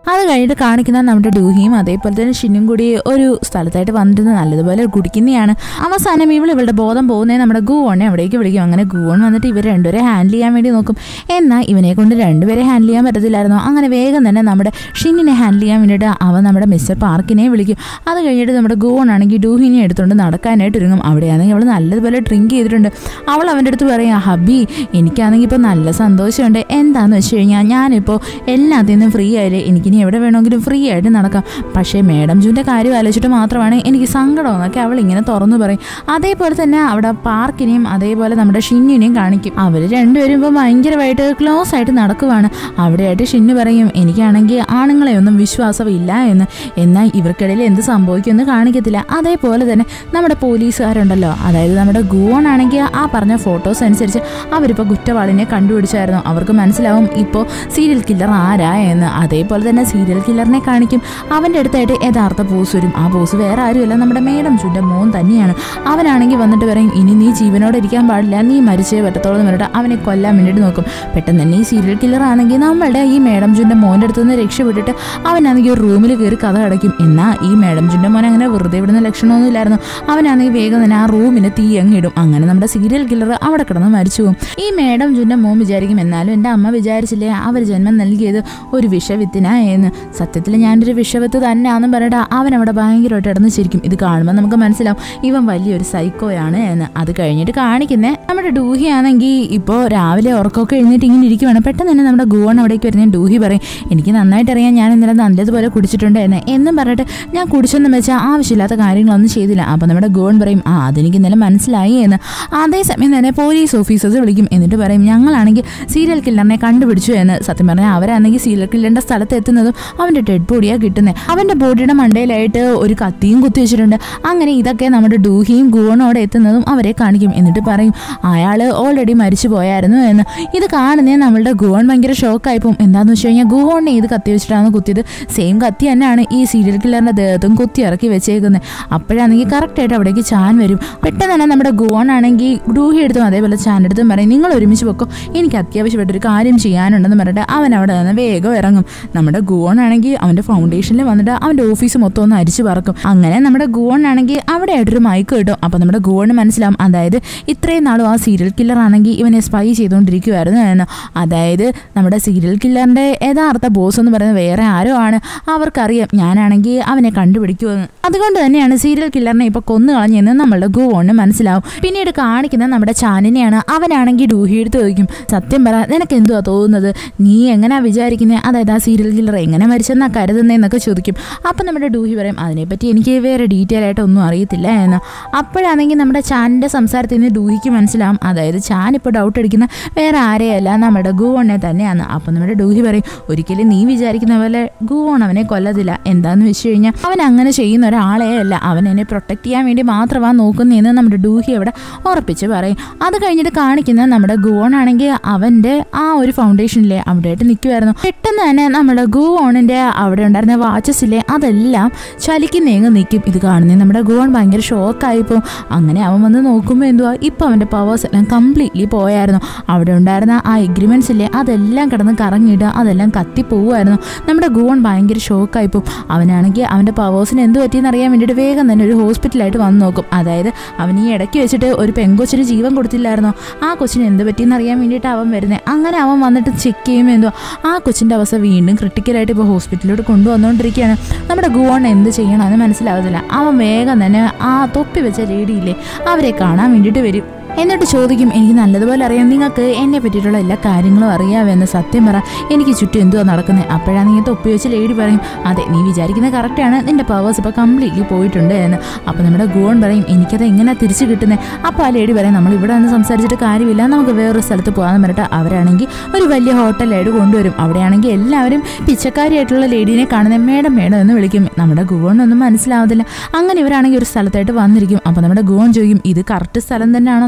അത് കഴിഞ്ഞിട്ട് കാണിക്കുന്ന നമ്മുടെ ഡൂഹിയും അതേപോലെ തന്നെ ഷിന്നും കൂടി ഒരു സ്ഥലത്തായിട്ട് വന്നിരുന്ന് നല്ലതുപോലെ കുടിക്കുന്നതാണ് അവസാനം ഇവൾ ഇവളുടെ ബോധം പോകുന്നത് നമ്മുടെ ഗുവോണെ അവിടേക്ക് വിളിക്കും അങ്ങനെ ഗുവോൺ വന്നിട്ട് ഇവർ രണ്ടുപേരെ ഹാൻഡിൽ ചെയ്യാൻ വേണ്ടി നോക്കും എന്നാൽ ഇവനെ കൊണ്ട് രണ്ടുപേരെ ഹാൻഡിൽ ചെയ്യാൻ പറ്റത്തില്ലായിരുന്നു അങ്ങനെ വേഗം തന്നെ നമ്മുടെ ഷിന്നിനെ ഹാൻഡിൽ ചെയ്യാൻ വേണ്ടിയിട്ട് അവൻ നമ്മുടെ മിസ്റ്റർ പാർക്കിനെ വിളിക്കും അത് കഴിഞ്ഞിട്ട് നമ്മുടെ ഗുവോൺ ആണെങ്കിൽ ഡൂഹിനെ എടുത്തുകൊണ്ട് നടക്കാനായിട്ട് ഒരുങ്ങും അവിടെയാണെങ്കിൽ അവൾ നല്ലതുപോലെ ഡ്രിങ്ക് ചെയ്തിട്ടുണ്ട് അവൾ അവൻ്റെ അടുത്ത് പറയാം ഹബി എനിക്കാണെങ്കിൽ ഇപ്പോൾ നല്ല സന്തോഷമുണ്ട് എന്താണെന്ന് വെച്ച് കഴിഞ്ഞാൽ ഞാനിപ്പോൾ എല്ലാത്തിൽ നിന്നും ഫ്രീ ആയില്ലേ എനിക്കിനി എവിടെ വേണമെങ്കിലും ഫ്രീ ആയിട്ട് നടക്കാം പക്ഷേ മേഡം ജൂൻ്റെ കാര്യം ആലോചിച്ചിട്ട് മാത്രമാണ് എനിക്ക് സങ്കടമെന്നൊക്കെ അവൾ ഇങ്ങനെ തുറന്നു പറയും അതേപോലെ തന്നെ അവിടെ പാർക്കിനെയും അതേപോലെ നമ്മുടെ ഷിന്നിനെയും കാണിക്കും അവർ രണ്ടുപേരും ഇപ്പോൾ ഭയങ്കരമായിട്ട് ക്ലോസ് ആയിട്ട് നടക്കുവാണ് അവിടെയായിട്ട് ഷിന്നു പറയും എനിക്കാണെങ്കിൽ ആണുങ്ങളെ ഒന്നും വിശ്വാസമില്ല എന്ന് എന്നാൽ ഇവർക്കിടയിൽ എന്ത് സംഭവിക്കുമെന്ന് കാണിക്കത്തില്ല അതേപോലെ തന്നെ നമ്മുടെ പോലീസുകാരുണ്ടല്ലോ അതായത് നമ്മുടെ ഗുവോൺ ആണെങ്കിൽ ആ പറഞ്ഞ ഫോട്ടോസ് അനുസരിച്ച് അവരിപ്പോൾ കുറ്റവാളിനെ കണ്ടുപിടിച്ചായിരുന്നു അവർക്ക് മനസ്സിലാവും ഇപ്പോൾ സീരിയൽ കില്ലർ ആരാ എന്ന് അതേപോലെ തന്നെ സീരിയൽ കില്ലറിനെ കാണിക്കും അവൻ്റെ അടുത്തായിട്ട് യഥാർത്ഥ ബോസ് വരും ആ ബോസ് വേറെ ആരുമല്ല നമ്മുടെ മേഡം ചുൻ്റെ മോൻ തന്നെയാണ് അവനാണെങ്കിൽ വന്നിട്ട് പറയും ഇനി നീ ജീവനോടെ ഇരിക്കാൻ പാടില്ല നീ മരിച്ചേ പറ്റത്തോളം എന്ന് പറഞ്ഞിട്ട് അവനെ കൊല്ലാൻ വേണ്ടിയിട്ട് നോക്കും പെട്ടെന്ന് തന്നെ ഈ സീരിയൽ കില്ലർ ആണെങ്കിൽ നമ്മളുടെ ഈ മേഡം ചുൻ്റെ മോൻ്റെ അടുത്ത് നിന്ന് രക്ഷപ്പെട്ടിട്ട് അവനാണെങ്കിൽ ഒരു റൂമിൽ കയറി കഥ അടയ്ക്കും എന്നാൽ ഈ മേഡം ചുൻ്റെ മോൻ അങ്ങനെ വെറുതെ വിടുന്ന ലക്ഷണമൊന്നും ഇല്ലായിരുന്നു അവനാണെങ്കിൽ വേഗം തന്നെ ആ റൂമിന് തീ അങ്ങിടും അങ്ങനെ നമ്മുടെ സീരിയൽ കില്ലർ അവിടെ കിടന്ന് മരിച്ചു പോകും ഈ മേഡം ചുൻ്റെ മോൻ വിചാരിക്കും എന്നാലും എൻ്റെ അമ്മ വിചാരിച്ചില്ലേ അവർ ജന്മം നൽകിയത് ഒരു വിഷവിത്തിനാ എന്ന് സത്യത്തിൽ ഞാനൊരു വിഷവിത്ത് തന്നെയാണെന്ന് പറഞ്ഞിട്ട് അവൻ അവിടെ ഭയങ്കരമായിട്ട് ഇടന്ന് ചിരിക്കും ഇത് കാണുമ്പോൾ നമുക്ക് മനസ്സിലാവും ഇവൻ വലിയൊരു സൈക്കോയാണ് എന്ന് അത് കഴിഞ്ഞിട്ട് കാണിക്കുന്നേ നമ്മുടെ ഡൂഹി ആണെങ്കിൽ ഇപ്പോൾ രാവിലെ ഉറക്കമൊക്കെ എഴുന്നേറ്റ് ഇങ്ങനെ ഇരിക്കുവാണ് പെട്ടെന്ന് തന്നെ നമ്മുടെ ഗുവൺ അവിടേക്ക് വരുന്ന ഡൂഹി പറയും എനിക്ക് നന്നായിട്ട് അറിയാം ഞാൻ ഇന്നലെ നല്ലതുപോലെ കുടിച്ചിട്ടുണ്ട് എന്ന് എന്നും പറഞ്ഞിട്ട് ഞാൻ കുടിച്ചെന്ന് വെച്ചാൽ ആവശ്യമില്ലാത്ത കാര്യങ്ങളൊന്നും ചെയ്തില്ല അപ്പോൾ നമ്മുടെ ഗുവൺ പറയും ആ അതെനിക്ക് ഇന്നലെ മനസ്സിലായി എന്ന് അതേസമയം തന്നെ പോലീസ് ഓഫീസേഴ്സ് വിളിക്കും എന്നിട്ട് പറയും ഞങ്ങളാണെങ്കിൽ സീരിയൽ കില്ലറിനെ കണ്ടുപിടിച്ചു എന്ന് സത്യം പറഞ്ഞാൽ അവരാണെങ്കിൽ സീരിയൽ കില്ലറിന്റെ സ്ഥലത്ത് എത്തുന്നതും അവന്റെ ഡെഡ് ബോഡിയാണ് കിട്ടുന്നത് അവന്റെ ബോഡിയുടെ മണ്ടയിലായിട്ട് ഒരു കത്തിയും കുത്തി വെച്ചിട്ടുണ്ട് അങ്ങനെ ഇതൊക്കെ നമ്മുടെ ഡൂഹിയും ഗുവണോടെ എത്തുന്നതും അവരെ കാണിക്കും എന്നിട്ട് പറയും അയാൾ ഓൾറെഡി മരിച്ചു പോയായിരുന്നു എന്ന് ഇത് കാണുന്നേ നമ്മളുടെ ഗുവൺ ഭയങ്കര ഷോക്കായി പോകും എന്താണെന്ന് വെച്ച് കഴിഞ്ഞാൽ ഗുവണിനെ ഇത് കത്തി വെച്ചിട്ടാണ് കുത്തിയത് സെയിം കത്തി തന്നെയാണ് ഈ സീരിയൽ കില്ലറിന്റെ ദേഹത്തും കുത്തി ഇറക്കി വെച്ചേക്കുന്നത് അപ്പോഴാണെങ്കിൽ കറക്റ്റായിട്ട് അവിടേക്ക് ചാൻ വരും പെട്ടെന്ന് തന്നെ നമ്മുടെ ഗുവൺ ആണെങ്കിൽ ഡൂഹി എടുത്തും അതേപോലെ ചാൻ എടുത്തും പറയും നിങ്ങൾ ഒരുമിച്ച് വെക്കോ എനിക്ക് അത്യാവശ്യമായിട്ടൊരു കാര്യം ചെയ്യാനുണ്ടെന്ന് പറഞ്ഞിട്ട് അവൻ അവിടെ നിന്ന് വേഗം ഇറങ്ങും നമ്മുടെ ഗുവൺ ആണെങ്കിൽ അവൻ്റെ ഫൗണ്ടേഷനിൽ വന്നിട്ട് അവൻ്റെ ഓഫീസ് മൊത്തം ഒന്ന് അരിച്ചു പറക്കും അങ്ങനെ നമ്മുടെ ഗുവൺ ആണെങ്കിൽ അവിടെ ആയിട്ടൊരു മൈക്ക് കിട്ടും അപ്പോൾ നമ്മുടെ ഗുവണ് മനസ്സിലാവും അതായത് ഇത്രയും നാളും ആ സീരിയൽ കില്ലർ ആണെങ്കിൽ ഇവനെ സ്പൈ ചെയ്തുകൊണ്ടിരിക്കുമായിരുന്നു എന്ന് അതായത് നമ്മുടെ സീരിയൽ കില്ലറിൻ്റെ യഥാർത്ഥ ബോസ് എന്ന് പറയുന്നത് വേറെ ആരോ ആണ് അവർക്കറിയാം ഞാനാണെങ്കിൽ അവനെ കണ്ടുപിടിക്കുമെന്ന് അതുകൊണ്ട് തന്നെയാണ് സീരിയൽ കില്ലറിനെ ഇപ്പോൾ കൊന്നു കളഞ്ഞെന്ന് നമ്മളുടെ ഗുവോണിന് മനസ്സിലാവും പിന്നീട് കാണിക്കുന്ന നമ്മുടെ ചാനിനെയാണ് അവനാണെങ്കിൽ ഡൂഹി എടുത്ത് ചോദിക്കും സത്യം പറ നിനക്ക് എന്തുവാ തോന്നുന്നത് നീ എങ്ങനെയാ വിചാരിക്കുന്നത് അതായത് ആ സീരിയൽ കില്ലർ എങ്ങനെ മരിച്ചെന്നാ കരുതുന്നതെന്നൊക്കെ ചോദിക്കും അപ്പം നമ്മുടെ ഡൂഹി പറയും അതിനെപ്പറ്റി എനിക്ക് വേറെ ഡീറ്റെയിൽ ആയിട്ട് ഒന്നും അറിയത്തില്ല എന്ന് അപ്പോഴാണെങ്കിൽ നമ്മുടെ ചാനിൻ്റെ സംസാരത്തിൽ നിന്ന് ഡൂഹിക്ക് മനസ്സിലാവും അതായത് ചാൻ ഇപ്പോൾ ഡൗട്ട് അടിക്കുന്ന വേറെ ആരെയല്ല നമ്മുടെ ഗുവോണിനെ തന്നെയാണ് അപ്പം നമ്മുടെ ഡൂഹി പറയും ഒരിക്കലും നീ വിചാരിക്കുന്ന പോലെ ഗുവോൺ അവനെ കൊല്ലത്തില്ല എന്താന്ന് വെച്ച് കഴിഞ്ഞാൽ അവൻ അങ്ങനെ ചെയ്യുന്ന ഒരാളെ അല്ല അവൻ എന്നെ പ്രൊട്ടക്ട് ചെയ്യാൻ വേണ്ടി മാത്രമാണ് നോക്കുന്നതെന്ന് നമ്മുടെ ഡൂഹി അവിടെ ഉറപ്പിച്ച് പറയും അത് കഴിഞ്ഞിട്ട് കാണിക്കുന്ന നമ്മുടെ ഗുവോൺ ആണെങ്കിൽ അവൻ്റെ ആ ഒരു ഫൗണ്ടേഷനിലെ അവിടെയായിട്ട് നിൽക്കുമായിരുന്നു പെട്ടെന്ന് തന്നെ നമ്മുടെ ഗുവോണിൻ്റെ അവിടെ ഉണ്ടായിരുന്ന വാച്ചസ് ഇല്ലേ അതെല്ലാം ചലിക്കുന്നേങ്ങ് നിൽക്കും ഇത് കാണുന്നത് നമ്മുടെ ഗുവോൺ ഭയങ്കര ഷോക്കായിപ്പോൾ അങ്ങനെ അവൻ വന്ന് നോക്കുമ്പോൾ എന്തുവാ ഇപ്പം അവൻ്റെ പവേഴ്സ് എല്ലാം കംപ്ലീറ്റ്ലി പോയായിരുന്നു അവിടെ ഉണ്ടായിരുന്ന ആ എഗ്രിമെൻറ്റ്സ് ഇല്ലേ അതെല്ലാം കിടന്ന് കറങ്ങിയിട്ട് അതെല്ലാം കത്തിപ്പോവുമായിരുന്നു നമ്മുടെ ഗുവോൺ ഭയങ്കര ഷോക്കായിപ്പോൾ അവനാണെങ്കിൽ അവൻ്റെ പവേഴ്സിന് എന്ത് പറ്റിയെന്ന് അറിയാൻ വേണ്ടിയിട്ട് വേഗം തന്നെ ഒരു ഹോസ്പിറ്റലായിട്ട് വന്ന് നോക്കും അതായത് അവൻ ഈ ഇടയ്ക്ക് വെച്ചിട്ട് ഒരു പെങ്കൊച്ചിന് ജീവൻ കൊടുത്തില്ലായിരുന്നോ ആ കൊച്ചിന് എന്ത് പറ്റിയെന്ന് അറിയാൻ വേണ്ടിയിട്ട് അവൻ വരുന്നത് അങ്ങനെ അവൻ വന്നിട്ട് ചെക്ക് ചെയ്യുമ്പോൾ എന്തോ ആ കൊച്ചിൻ്റെ അവസ്ഥ വീണ്ടും ക്രിട്ടിക്കലായിട്ട് ഇപ്പോൾ ഹോസ്പിറ്റലിലോട്ട് കൊണ്ടുവന്നുകൊണ്ടിരിക്കുകയാണ് നമ്മുടെ ഗുവോൺ എന്ത് ചെയ്യണമെന്ന് മനസ്സിലാവത്തില്ല അവൻ വേഗം തന്നെ ആ തൊപ്പി വെച്ച ലേഡിയില്ലേ അവരെ കാണാൻ വേണ്ടിയിട്ട് വരും എന്നിട്ട് ചോദിക്കും എനിക്ക് നല്ലതുപോലെ അറിയാം നിങ്ങൾക്ക് എന്നെ പറ്റിയിട്ടുള്ള എല്ലാ കാര്യങ്ങളും അറിയാമെന്ന് സത്യം പറ എനിക്ക് ചുറ്റും എന്തുവാ നടക്കുന്നത് അപ്പോഴാണ് നീ തൊപ്പി വെച്ച് ലേഡി പറയും അതെ നീ വിചാരിക്കുന്നത് കറക്റ്റാണ് നിന്റെ പവേഴ്സ് ഇപ്പോൾ കംപ്ലീറ്റ്ലി പോയിട്ടുണ്ട് എന്ന് അപ്പോൾ നമ്മുടെ ഗുവൺ പറയും എനിക്കത് എങ്ങനെ തിരിച്ചു കിട്ടുന്നത് അപ്പോൾ ആ ലേഡി പറയും നമ്മൾ ഇവിടെ നിന്ന് സംസാരിച്ചിട്ട് കാര്യമില്ല നമുക്ക് വേറൊരു സ്ഥലത്ത് പോകാമെന്ന് പറഞ്ഞിട്ട് അവരാണെങ്കിൽ ഒരു വലിയ ഹോട്ടലായിട്ട് കൊണ്ടുവരും അവിടെയാണെങ്കിൽ എല്ലാവരും പിച്ചക്കാരിയായിട്ടുള്ള ലേഡീനെ കാണുന്ന മേഡം മേഡം എന്ന് വിളിക്കും നമ്മുടെ ഗുവണൊന്നും മനസ്സിലാവത്തില്ല അങ്ങനെ ഇവരാണെങ്കിൽ ഒരു സ്ഥലത്തായിട്ട് വന്നിരിക്കും അപ്പോൾ നമ്മുടെ ഗുവൺ ചോദിക്കും ഇത് കറക്റ്റ് സ്ഥലം തന്നെയാണോ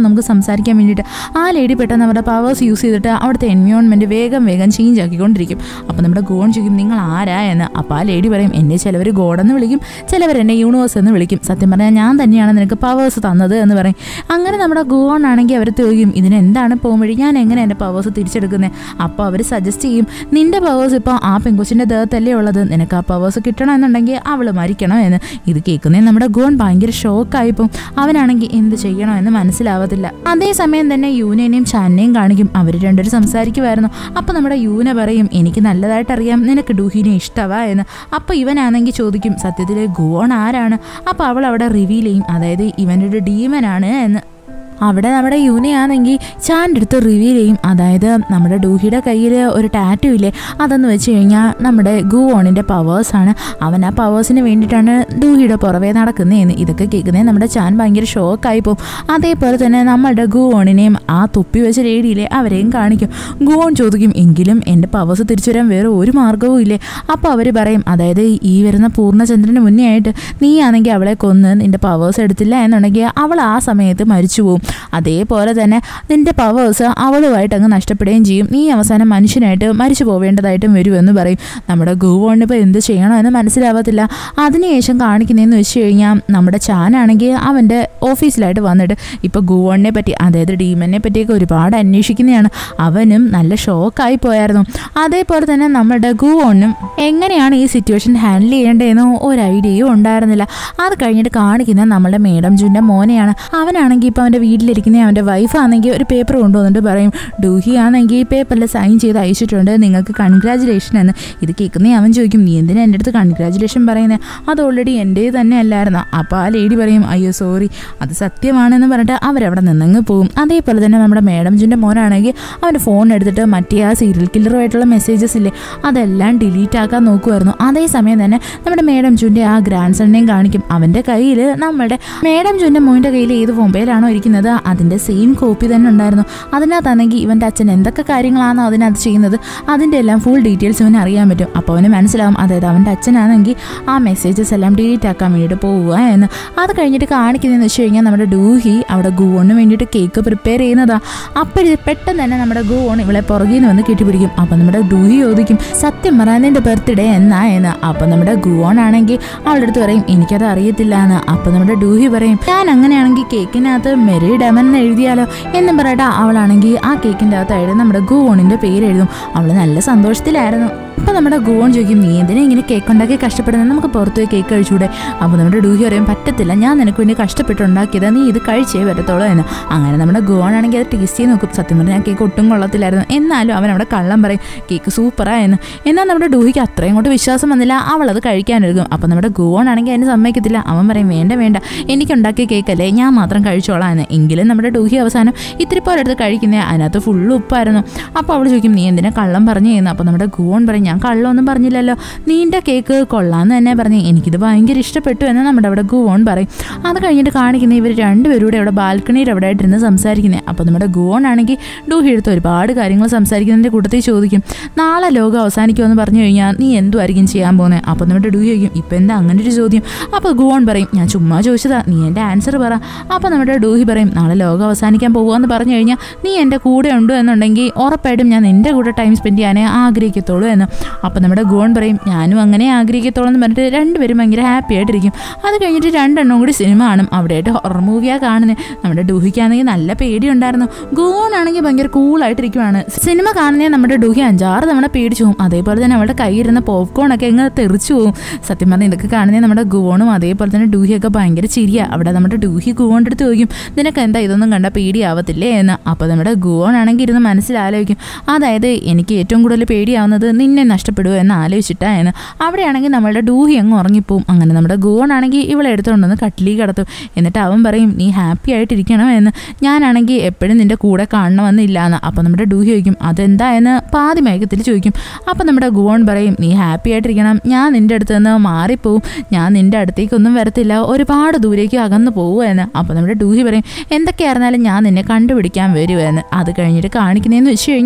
നമുക്ക് സംസാരിക്കാൻ വേണ്ടിയിട്ട് ആ ലേഡി പെട്ടെന്ന് അവരുടെ പവേഴ്സ് യൂസ് ചെയ്തിട്ട് അവിടുത്തെ എൻവയോൺമെൻറ്റ് വേഗം വേഗം ചേഞ്ച് ആക്കിക്കൊണ്ടിരിക്കും അപ്പോൾ നമ്മുടെ ഗോൺ ചോദിക്കും നിങ്ങൾ ആരാ എന്ന് അപ്പോൾ ആ ലേഡി പറയും എന്നെ ചിലവർ ഗോഡെന്ന് വിളിക്കും ചിലവർ എന്നെ യൂണിവേഴ്സ് എന്ന് വിളിക്കും സത്യം പറഞ്ഞാൽ ഞാൻ തന്നെയാണ് നിനക്ക് പവേഴ്സ് തന്നത് എന്ന് പറയും അങ്ങനെ നമ്മുടെ ഗോൺ ആണെങ്കിൽ അവർ ചോദിക്കും ഇതിന് എന്താണ് പോകുമ്പോഴേ ഞാൻ എങ്ങനെ എൻ്റെ പവേഴ്സ് തിരിച്ചെടുക്കുന്നത് അപ്പോൾ അവർ സജസ്റ്റ് ചെയ്യും നിന്റെ പവേഴ്സ് ഇപ്പോൾ ആ പെങ്കൊച്ചിൻ്റെ ദേഹത്തല്ലേ ഉള്ളത് നിനക്ക് ആ പവേഴ്സ് കിട്ടണമെന്നുണ്ടെങ്കിൽ അവൾ മരിക്കണം എന്ന് ഇത് കേൾക്കുന്നേ നമ്മുടെ ഗോൺ ഭയങ്കര ഷോക്കായിപ്പോൾ അവനാണെങ്കിൽ എന്ത് ചെയ്യണോ എന്ന് മനസ്സിലാവത്തില്ല അതേസമയം തന്നെ യൂനേനെയും ചാനനെയും കാണിക്കും അവർ രണ്ടുപേരും സംസാരിക്കുമായിരുന്നു അപ്പോൾ നമ്മുടെ യൂന പറയും എനിക്ക് നല്ലതായിട്ട് അറിയാം നിനക്ക് ഡൂഹിനെ ഇഷ്ടവാ എന്ന് അപ്പോൾ ഇവനാണെങ്കിൽ ചോദിക്കും സത്യത്തിൽ ഗോൺ ആരാണ് അപ്പോൾ അവൾ അവിടെ റിവീൽ ചെയ്യും അതായത് ഇവൻ്റെ ഒരു ഡീമനാണ് എന്ന് അവിടെ നമ്മുടെ യൂനയാണെങ്കിൽ ചാൻ്റെ അടുത്ത് റിവീൽ ചെയ്യും അതായത് നമ്മുടെ ഡൂഹിയുടെ കയ്യിൽ ഒരു ടാറ്റു ഇല്ലേ അതെന്ന് വെച്ച് കഴിഞ്ഞാൽ നമ്മുടെ ഗുവോണിൻ്റെ പവേഴ്സാണ് അവൻ ആ പവേഴ്സിന് വേണ്ടിയിട്ടാണ് ഡൂഹിയുടെ പുറവേ നടക്കുന്നതെന്ന് ഇതൊക്കെ കേൾക്കുന്നത് നമ്മുടെ ചാൻ ഭയങ്കര ഷോക്കായി പോകും അതേപോലെ തന്നെ നമ്മളുടെ ഗുവോണിനെയും ആ തുപ്പി വെച്ച ലേഡിയിലെ അവരെയും കാണിക്കും ഗുവോൺ ചോദിക്കും എങ്കിലും എൻ്റെ പവേഴ്സ് തിരിച്ചു വരാൻ വേറെ ഒരു മാർഗവും ഇല്ലേ അപ്പോൾ അവർ പറയും അതായത് ഈ വരുന്ന പൂർണ്ണചന്ദ്രന് മുന്നേ ആയിട്ട് നീ ആണെങ്കിൽ അവളെ കൊന്ന് നിൻ്റെ പവേഴ്സ് എടുത്തില്ല എന്നുണ്ടെങ്കിൽ അവൾ ആ സമയത്ത് മരിച്ചു പോകും അതേപോലെ തന്നെ നിന്റെ പവേഴ്സ് അവളുമായിട്ട് അങ്ങ് നഷ്ടപ്പെടുകയും ചെയ്യും നീ അവസാനം മനുഷ്യനായിട്ട് മരിച്ചു പോവേണ്ടതായിട്ടും വരുമെന്ന് പറയും നമ്മുടെ ഗുവോണിന് ഇപ്പോൾ എന്ത് ചെയ്യണമെന്ന് മനസ്സിലാവത്തില്ല അതിനുശേഷം കാണിക്കുന്നതെന്ന് വെച്ച് കഴിഞ്ഞാൽ നമ്മുടെ ചാനാണെങ്കിൽ അവൻ്റെ ഓഫീസിലായിട്ട് വന്നിട്ട് ഇപ്പോൾ ഗുവോണിനെ പറ്റി അതായത് ഡീമനെ പറ്റിയൊക്കെ ഒരുപാട് അന്വേഷിക്കുന്നതാണ് അവനും നല്ല ഷോക്കായി പോയായിരുന്നു അതേപോലെ തന്നെ നമ്മുടെ ഗുവോണിനും എങ്ങനെയാണ് ഈ സിറ്റുവേഷൻ ഹാൻഡിൽ ചെയ്യേണ്ടതെന്ന് ഒരു ഐഡിയയും ഉണ്ടായിരുന്നില്ല അത് കഴിഞ്ഞിട്ട് കാണിക്കുന്ന നമ്മുടെ മേഡം ജുൻ്റെ മോനെയാണ് അവനാണെങ്കിൽ ഇപ്പോൾ അവൻ്റെ വീട്ടിലിരിക്കുന്ന അവൻ്റെ വൈഫാണെങ്കിൽ ഒരു പേപ്പർ കൊണ്ടുവന്നിട്ട് പറയും ഡൂഹി ആണെങ്കിൽ ഈ പേപ്പറിൽ സൈൻ ചെയ്ത് അയച്ചിട്ടുണ്ട് നിങ്ങൾക്ക് കൺഗ്രാജുലേഷൻ എന്ന് ഇത് കേൾക്കുന്നേ അവൻ ചോദിക്കും നീ എന്തിനാ എൻ്റെ അടുത്ത് കൺഗ്രാജുലേഷൻ പറയുന്നത് അത് ഓൾറെഡി എൻ്റെ തന്നെ അല്ലായിരുന്നു അപ്പോൾ ആ ലേഡി പറയും അയ്യോ സോറി അത് സത്യമാണെന്ന് പറഞ്ഞിട്ട് അവരവിടെ നിന്നങ്ങ് പോകും അതേപോലെ തന്നെ നമ്മുടെ മേഡം ജുൻ്റെ മോനാണെങ്കിൽ അവൻ്റെ ഫോൺ എടുത്തിട്ട് മറ്റേ ആ സീരിയൽ കില്ലറുമായിട്ടുള്ള മെസ്സേജസ് ഇല്ലേ അതെല്ലാം ഡിലീറ്റ് ആക്കാൻ നോക്കുമായിരുന്നു അതേസമയം തന്നെ നമ്മുടെ മേഡം ജുൻ്റെ ആ ഗ്രാൻഡ് സണ്ണിനെയും കാണിക്കും അവൻ്റെ കയ്യിൽ നമ്മുടെ മേഡം ജുൻ്റെ മോൻ്റെ കയ്യിൽ ഏത് മൊബൈലാണോ ഇരിക്കുന്നത് അതിൻ്റെ സെയിം കോപ്പി തന്നെ ഉണ്ടായിരുന്നു അതിനകത്താണെങ്കിൽ ഇവൻ്റെ അച്ഛൻ എന്തൊക്കെ കാര്യങ്ങളാണോ അതിനകത്ത് ചെയ്യുന്നത് അതിൻ്റെ എല്ലാം ഫുൾ ഡീറ്റെയിൽസ് ഇവന് അറിയാൻ പറ്റും അപ്പോൾ അവന് മനസ്സിലാവും അതായത് അവൻ്റെ അച്ഛനാണെങ്കിൽ ആ മെസ്സേജസ് എല്ലാം ഡിലീറ്റ് ആക്കാൻ വേണ്ടിയിട്ട് പോവുക എന്ന് അത് കഴിഞ്ഞിട്ട് കാണിക്കുന്നതെന്ന് വെച്ച് കഴിഞ്ഞാൽ നമ്മുടെ ഡൂഹി അവിടെ ഗുവോണിന് വേണ്ടിയിട്ട് കേക്ക് പ്രിപ്പയർ ചെയ്യുന്നതാ അപ്പോഴേ പെട്ടെന്ന് തന്നെ നമ്മുടെ ഗുവോൺ ഇവളെ പുറകിൽ നിന്ന് വന്ന് കെട്ടിപ്പിടിക്കും അപ്പം നമ്മുടെ ഡൂഹി ചോദിക്കും സത്യം പറ നിന്റെ ബർത്ത്ഡേ എന്നാ എന്ന് അപ്പം നമ്മുടെ ഗുവോൺ ആണെങ്കിൽ അവളുടെ അടുത്ത് പറയും എനിക്കത് അറിയത്തില്ല എന്ന് അപ്പം നമ്മുടെ ഡൂഹി പറയും ഞാൻ അങ്ങനെയാണെങ്കിൽ കേക്കിനകത്ത് മെറി ഡെമൻ എന്ന് എഴുതിയാലോ എന്നും പറയട്ടെ അവളാണെങ്കിൽ ആ കേക്കിൻ്റെ അകത്തായിട്ട് നമ്മുടെ ഗുവോണിൻ്റെ പേര് എഴുതും അവൾ നല്ല സന്തോഷത്തിലായിരുന്നു അപ്പം നമ്മുടെ ഗുവോൺ ചോദിക്കും നീ എന്തിനാ ഇങ്ങനെ കേക്ക് ഉണ്ടാക്കി കഷ്ടപ്പെടുന്നത് നമുക്ക് പുറത്ത് പോയി കേക്ക് കഴിച്ചൂടെ അപ്പോൾ നമ്മുടെ ഡൂഹി പറയും പറ്റത്തില്ല ഞാൻ നിനക്ക് വേണ്ടി കഷ്ടപ്പെട്ടുണ്ടാക്കിയത് നീ ഇത് കഴിച്ചേ വരത്തോളൂ എന്ന് അങ്ങനെ നമ്മുടെ ഗുവോൺ ആണെങ്കിൽ അത് ടേസ്റ്റ് ചെയ്ത് നോക്കും സത്യം പറഞ്ഞാൽ ഞാൻ കേക്ക് ഒട്ടും കൊള്ളത്തില്ലായിരുന്നു എന്നാലും അവൻ അവിടെ കള്ളം പറയും കേക്ക് സൂപ്പറാ എന്ന് എന്നാൽ നമ്മുടെ ഡൂഹിക്ക് അത്രയും കൊണ്ട് വിശ്വാസം വന്നില്ല അവൾ അത് കഴിക്കാനെടുക്കും അപ്പം നമ്മുടെ ഗുവോൺ ആണെങ്കിൽ അതിന് സമ്മതിക്കത്തില്ല അവൻ പറയും വേണ്ട വേണ്ട എനിക്കുണ്ടാക്കിയ കേക്കല്ലേ ഞാൻ മാത്രം കഴിച്ചോളാം എന്ന് എങ്കിലും നമ്മുടെ ഡൂഹി അവസാനം ഇത്തിരി പോലെ എടുത്ത് കഴിക്കുന്നത് അതിനകത്ത് ഫുള്ള് ഉപ്പായിരുന്നു അപ്പോൾ അവൾ ചോദിക്കും നീ എന്തിനാ കള്ളം പറഞ്ഞു ചെയ്യുന്നു അപ്പോൾ നമ്മുടെ ഗുവോൺ പറയും ഞാൻ കള്ളമൊന്നും പറഞ്ഞില്ലല്ലോ നീൻ്റെ കേക്ക് കൊള്ളാമെന്ന് തന്നെ പറഞ്ഞു എനിക്കിത് ഭയങ്കര ഇഷ്ടപ്പെട്ടു എന്ന് നമ്മുടെ അവിടെ ഗുവോൺ പറയും അത് കഴിഞ്ഞിട്ട് കാണിക്കുന്ന ഇവർ രണ്ടുപേരും കൂടെ അവിടെ ബാൽക്കണിയിൽ അവിടെ ആയിട്ടിരുന്ന് സംസാരിക്കുന്നത് അപ്പോൾ നമ്മുടെ ഗുവോൺ ആണെങ്കിൽ ഡൂഹി എടുത്ത് ഒരുപാട് കാര്യങ്ങൾ സംസാരിക്കുന്നതിൻ്റെ കൂട്ടത്തിൽ ചോദിക്കും നാളെ ലോകം അവസാനിക്കുമെന്ന് പറഞ്ഞു കഴിഞ്ഞാൽ നീ എന്തുമായിരിക്കും ചെയ്യാൻ പോകുന്നത് അപ്പോൾ നമ്മുടെ ഡൂഹി ചോദിക്കും ഇപ്പം എന്താ അങ്ങനെ ഒരു ചോദ്യം അപ്പോൾ ഗുവോൺ പറയും ഞാൻ ചുമ്മാ ചോദിച്ചതാ നീ എൻ്റെ ആൻസർ പറ അപ്പോൾ നമ്മുടെ ഡൂഹി പറയും നാളെ ലോകം അവസാനിക്കാൻ പോകുമെന്ന് പറഞ്ഞു കഴിഞ്ഞാൽ നീ എൻ്റെ കൂടെ ഉണ്ട് എന്നുണ്ടെങ്കിൽ ഉറപ്പായിട്ടും ഞാൻ നിൻ്റെ കൂടെ ടൈം സ്പെൻഡ് ചെയ്യാനേ ആഗ്രഹിക്കത്തുള്ളൂ എന്ന് അപ്പോൾ നമ്മുടെ ഗോൺ പറയും ഞാനും അങ്ങനെ ആഗ്രഹിക്കത്തുള്ളൂ എന്ന് പറഞ്ഞിട്ട് രണ്ടുപേരും ഭയങ്കര ഹാപ്പി ആയിട്ടിരിക്കും അത് കഴിഞ്ഞിട്ട് രണ്ടെണ്ണം കൂടി സിനിമ കാണും അവിടെയായിട്ട് ഹൊറർ മൂവിയാണ് കാണുന്നത് നമ്മുടെ ഡൂഹിക്കാണെങ്കിൽ നല്ല പേടിയുണ്ടായിരുന്നു ഗോൺ ആണെങ്കിൽ ഭയങ്കര കൂളായിട്ടിരിക്കുവാണ് സിനിമ കാണുന്നേ നമ്മുടെ ഡൂഹി അഞ്ചാറ് തവണ പേടിച്ചു പോകും അതേപോലെ തന്നെ അവളുടെ കയ്യിരുന്ന പോപ്കോൺ ഒക്കെ അങ്ങ് തെറിച്ചു പോകും സത്യം പറഞ്ഞാൽ ഇതൊക്കെ കാണുന്നേ നമ്മുടെ ഗുവോണും അതേപോലെ തന്നെ ഡൂഹിയൊക്കെ ഭയങ്കര ചിരിയാ അവിടെ നമ്മുടെ ഡൂഹി ഗുവോൻ്റെ അടുത്ത് ചോദിക്കും നിനക്ക് എന്താ ഇതൊന്നും കണ്ട പേടിയാവത്തില്ലേ എന്ന് അപ്പോൾ നമ്മുടെ ഗുവോൺ ആണെങ്കിൽ ഇരുന്ന് മനസ്സിലാലോചിക്കും അതായത് എനിക്ക് ഏറ്റവും കൂടുതൽ പേടിയാവുന്നത് നിന്നെ നഷ്ടപ്പെടുമോ എന്ന് ആലോചിച്ചിട്ടാ എന്ന് അവിടെയാണെങ്കിൽ നമ്മളുടെ ഡൂഹി അങ്ങ് ഉറങ്ങിപ്പോവും അങ്ങനെ നമ്മുടെ ഗുവോൺ ആണെങ്കിൽ ഇവളെ എടുത്തുകൊണ്ടുവന്ന് കട്ടിലി കിടത്തും എന്നിട്ട് അവൻ പറയും നീ ഹാപ്പി ആയിട്ടിരിക്കണം എന്ന് ഞാനാണെങ്കിൽ എപ്പോഴും നിന്റെ കൂടെ കാണണമെന്നില്ല എന്ന് അപ്പോൾ നമ്മുടെ ഡൂഹി ചോദിക്കും അതെന്താ എന്ന് പാതി മയക്കത്തിൽ ചോദിക്കും അപ്പോൾ നമ്മുടെ ഗുവോൺ പറയും നീ ഹാപ്പി ആയിട്ടിരിക്കണം ഞാൻ നിന്റെ അടുത്ത് നിന്ന് മാറിപ്പോവും ഞാൻ നിന്റെ അടുത്തേക്കൊന്നും വരത്തില്ല ഒരുപാട് ദൂരേക്ക് അകന്നു പോകുമോ എന്ന് അപ്പോൾ നമ്മുടെ ഡൂഹി പറയും എന്തൊക്കെയായിരുന്നാലും ഞാൻ നിന്നെ കണ്ടുപിടിക്കാൻ വരുമെന്ന് അത് കഴിഞ്ഞിട്ട് കാണിക്കുന്നതെന്ന് വെച്ച് കഴിഞ്ഞാൽ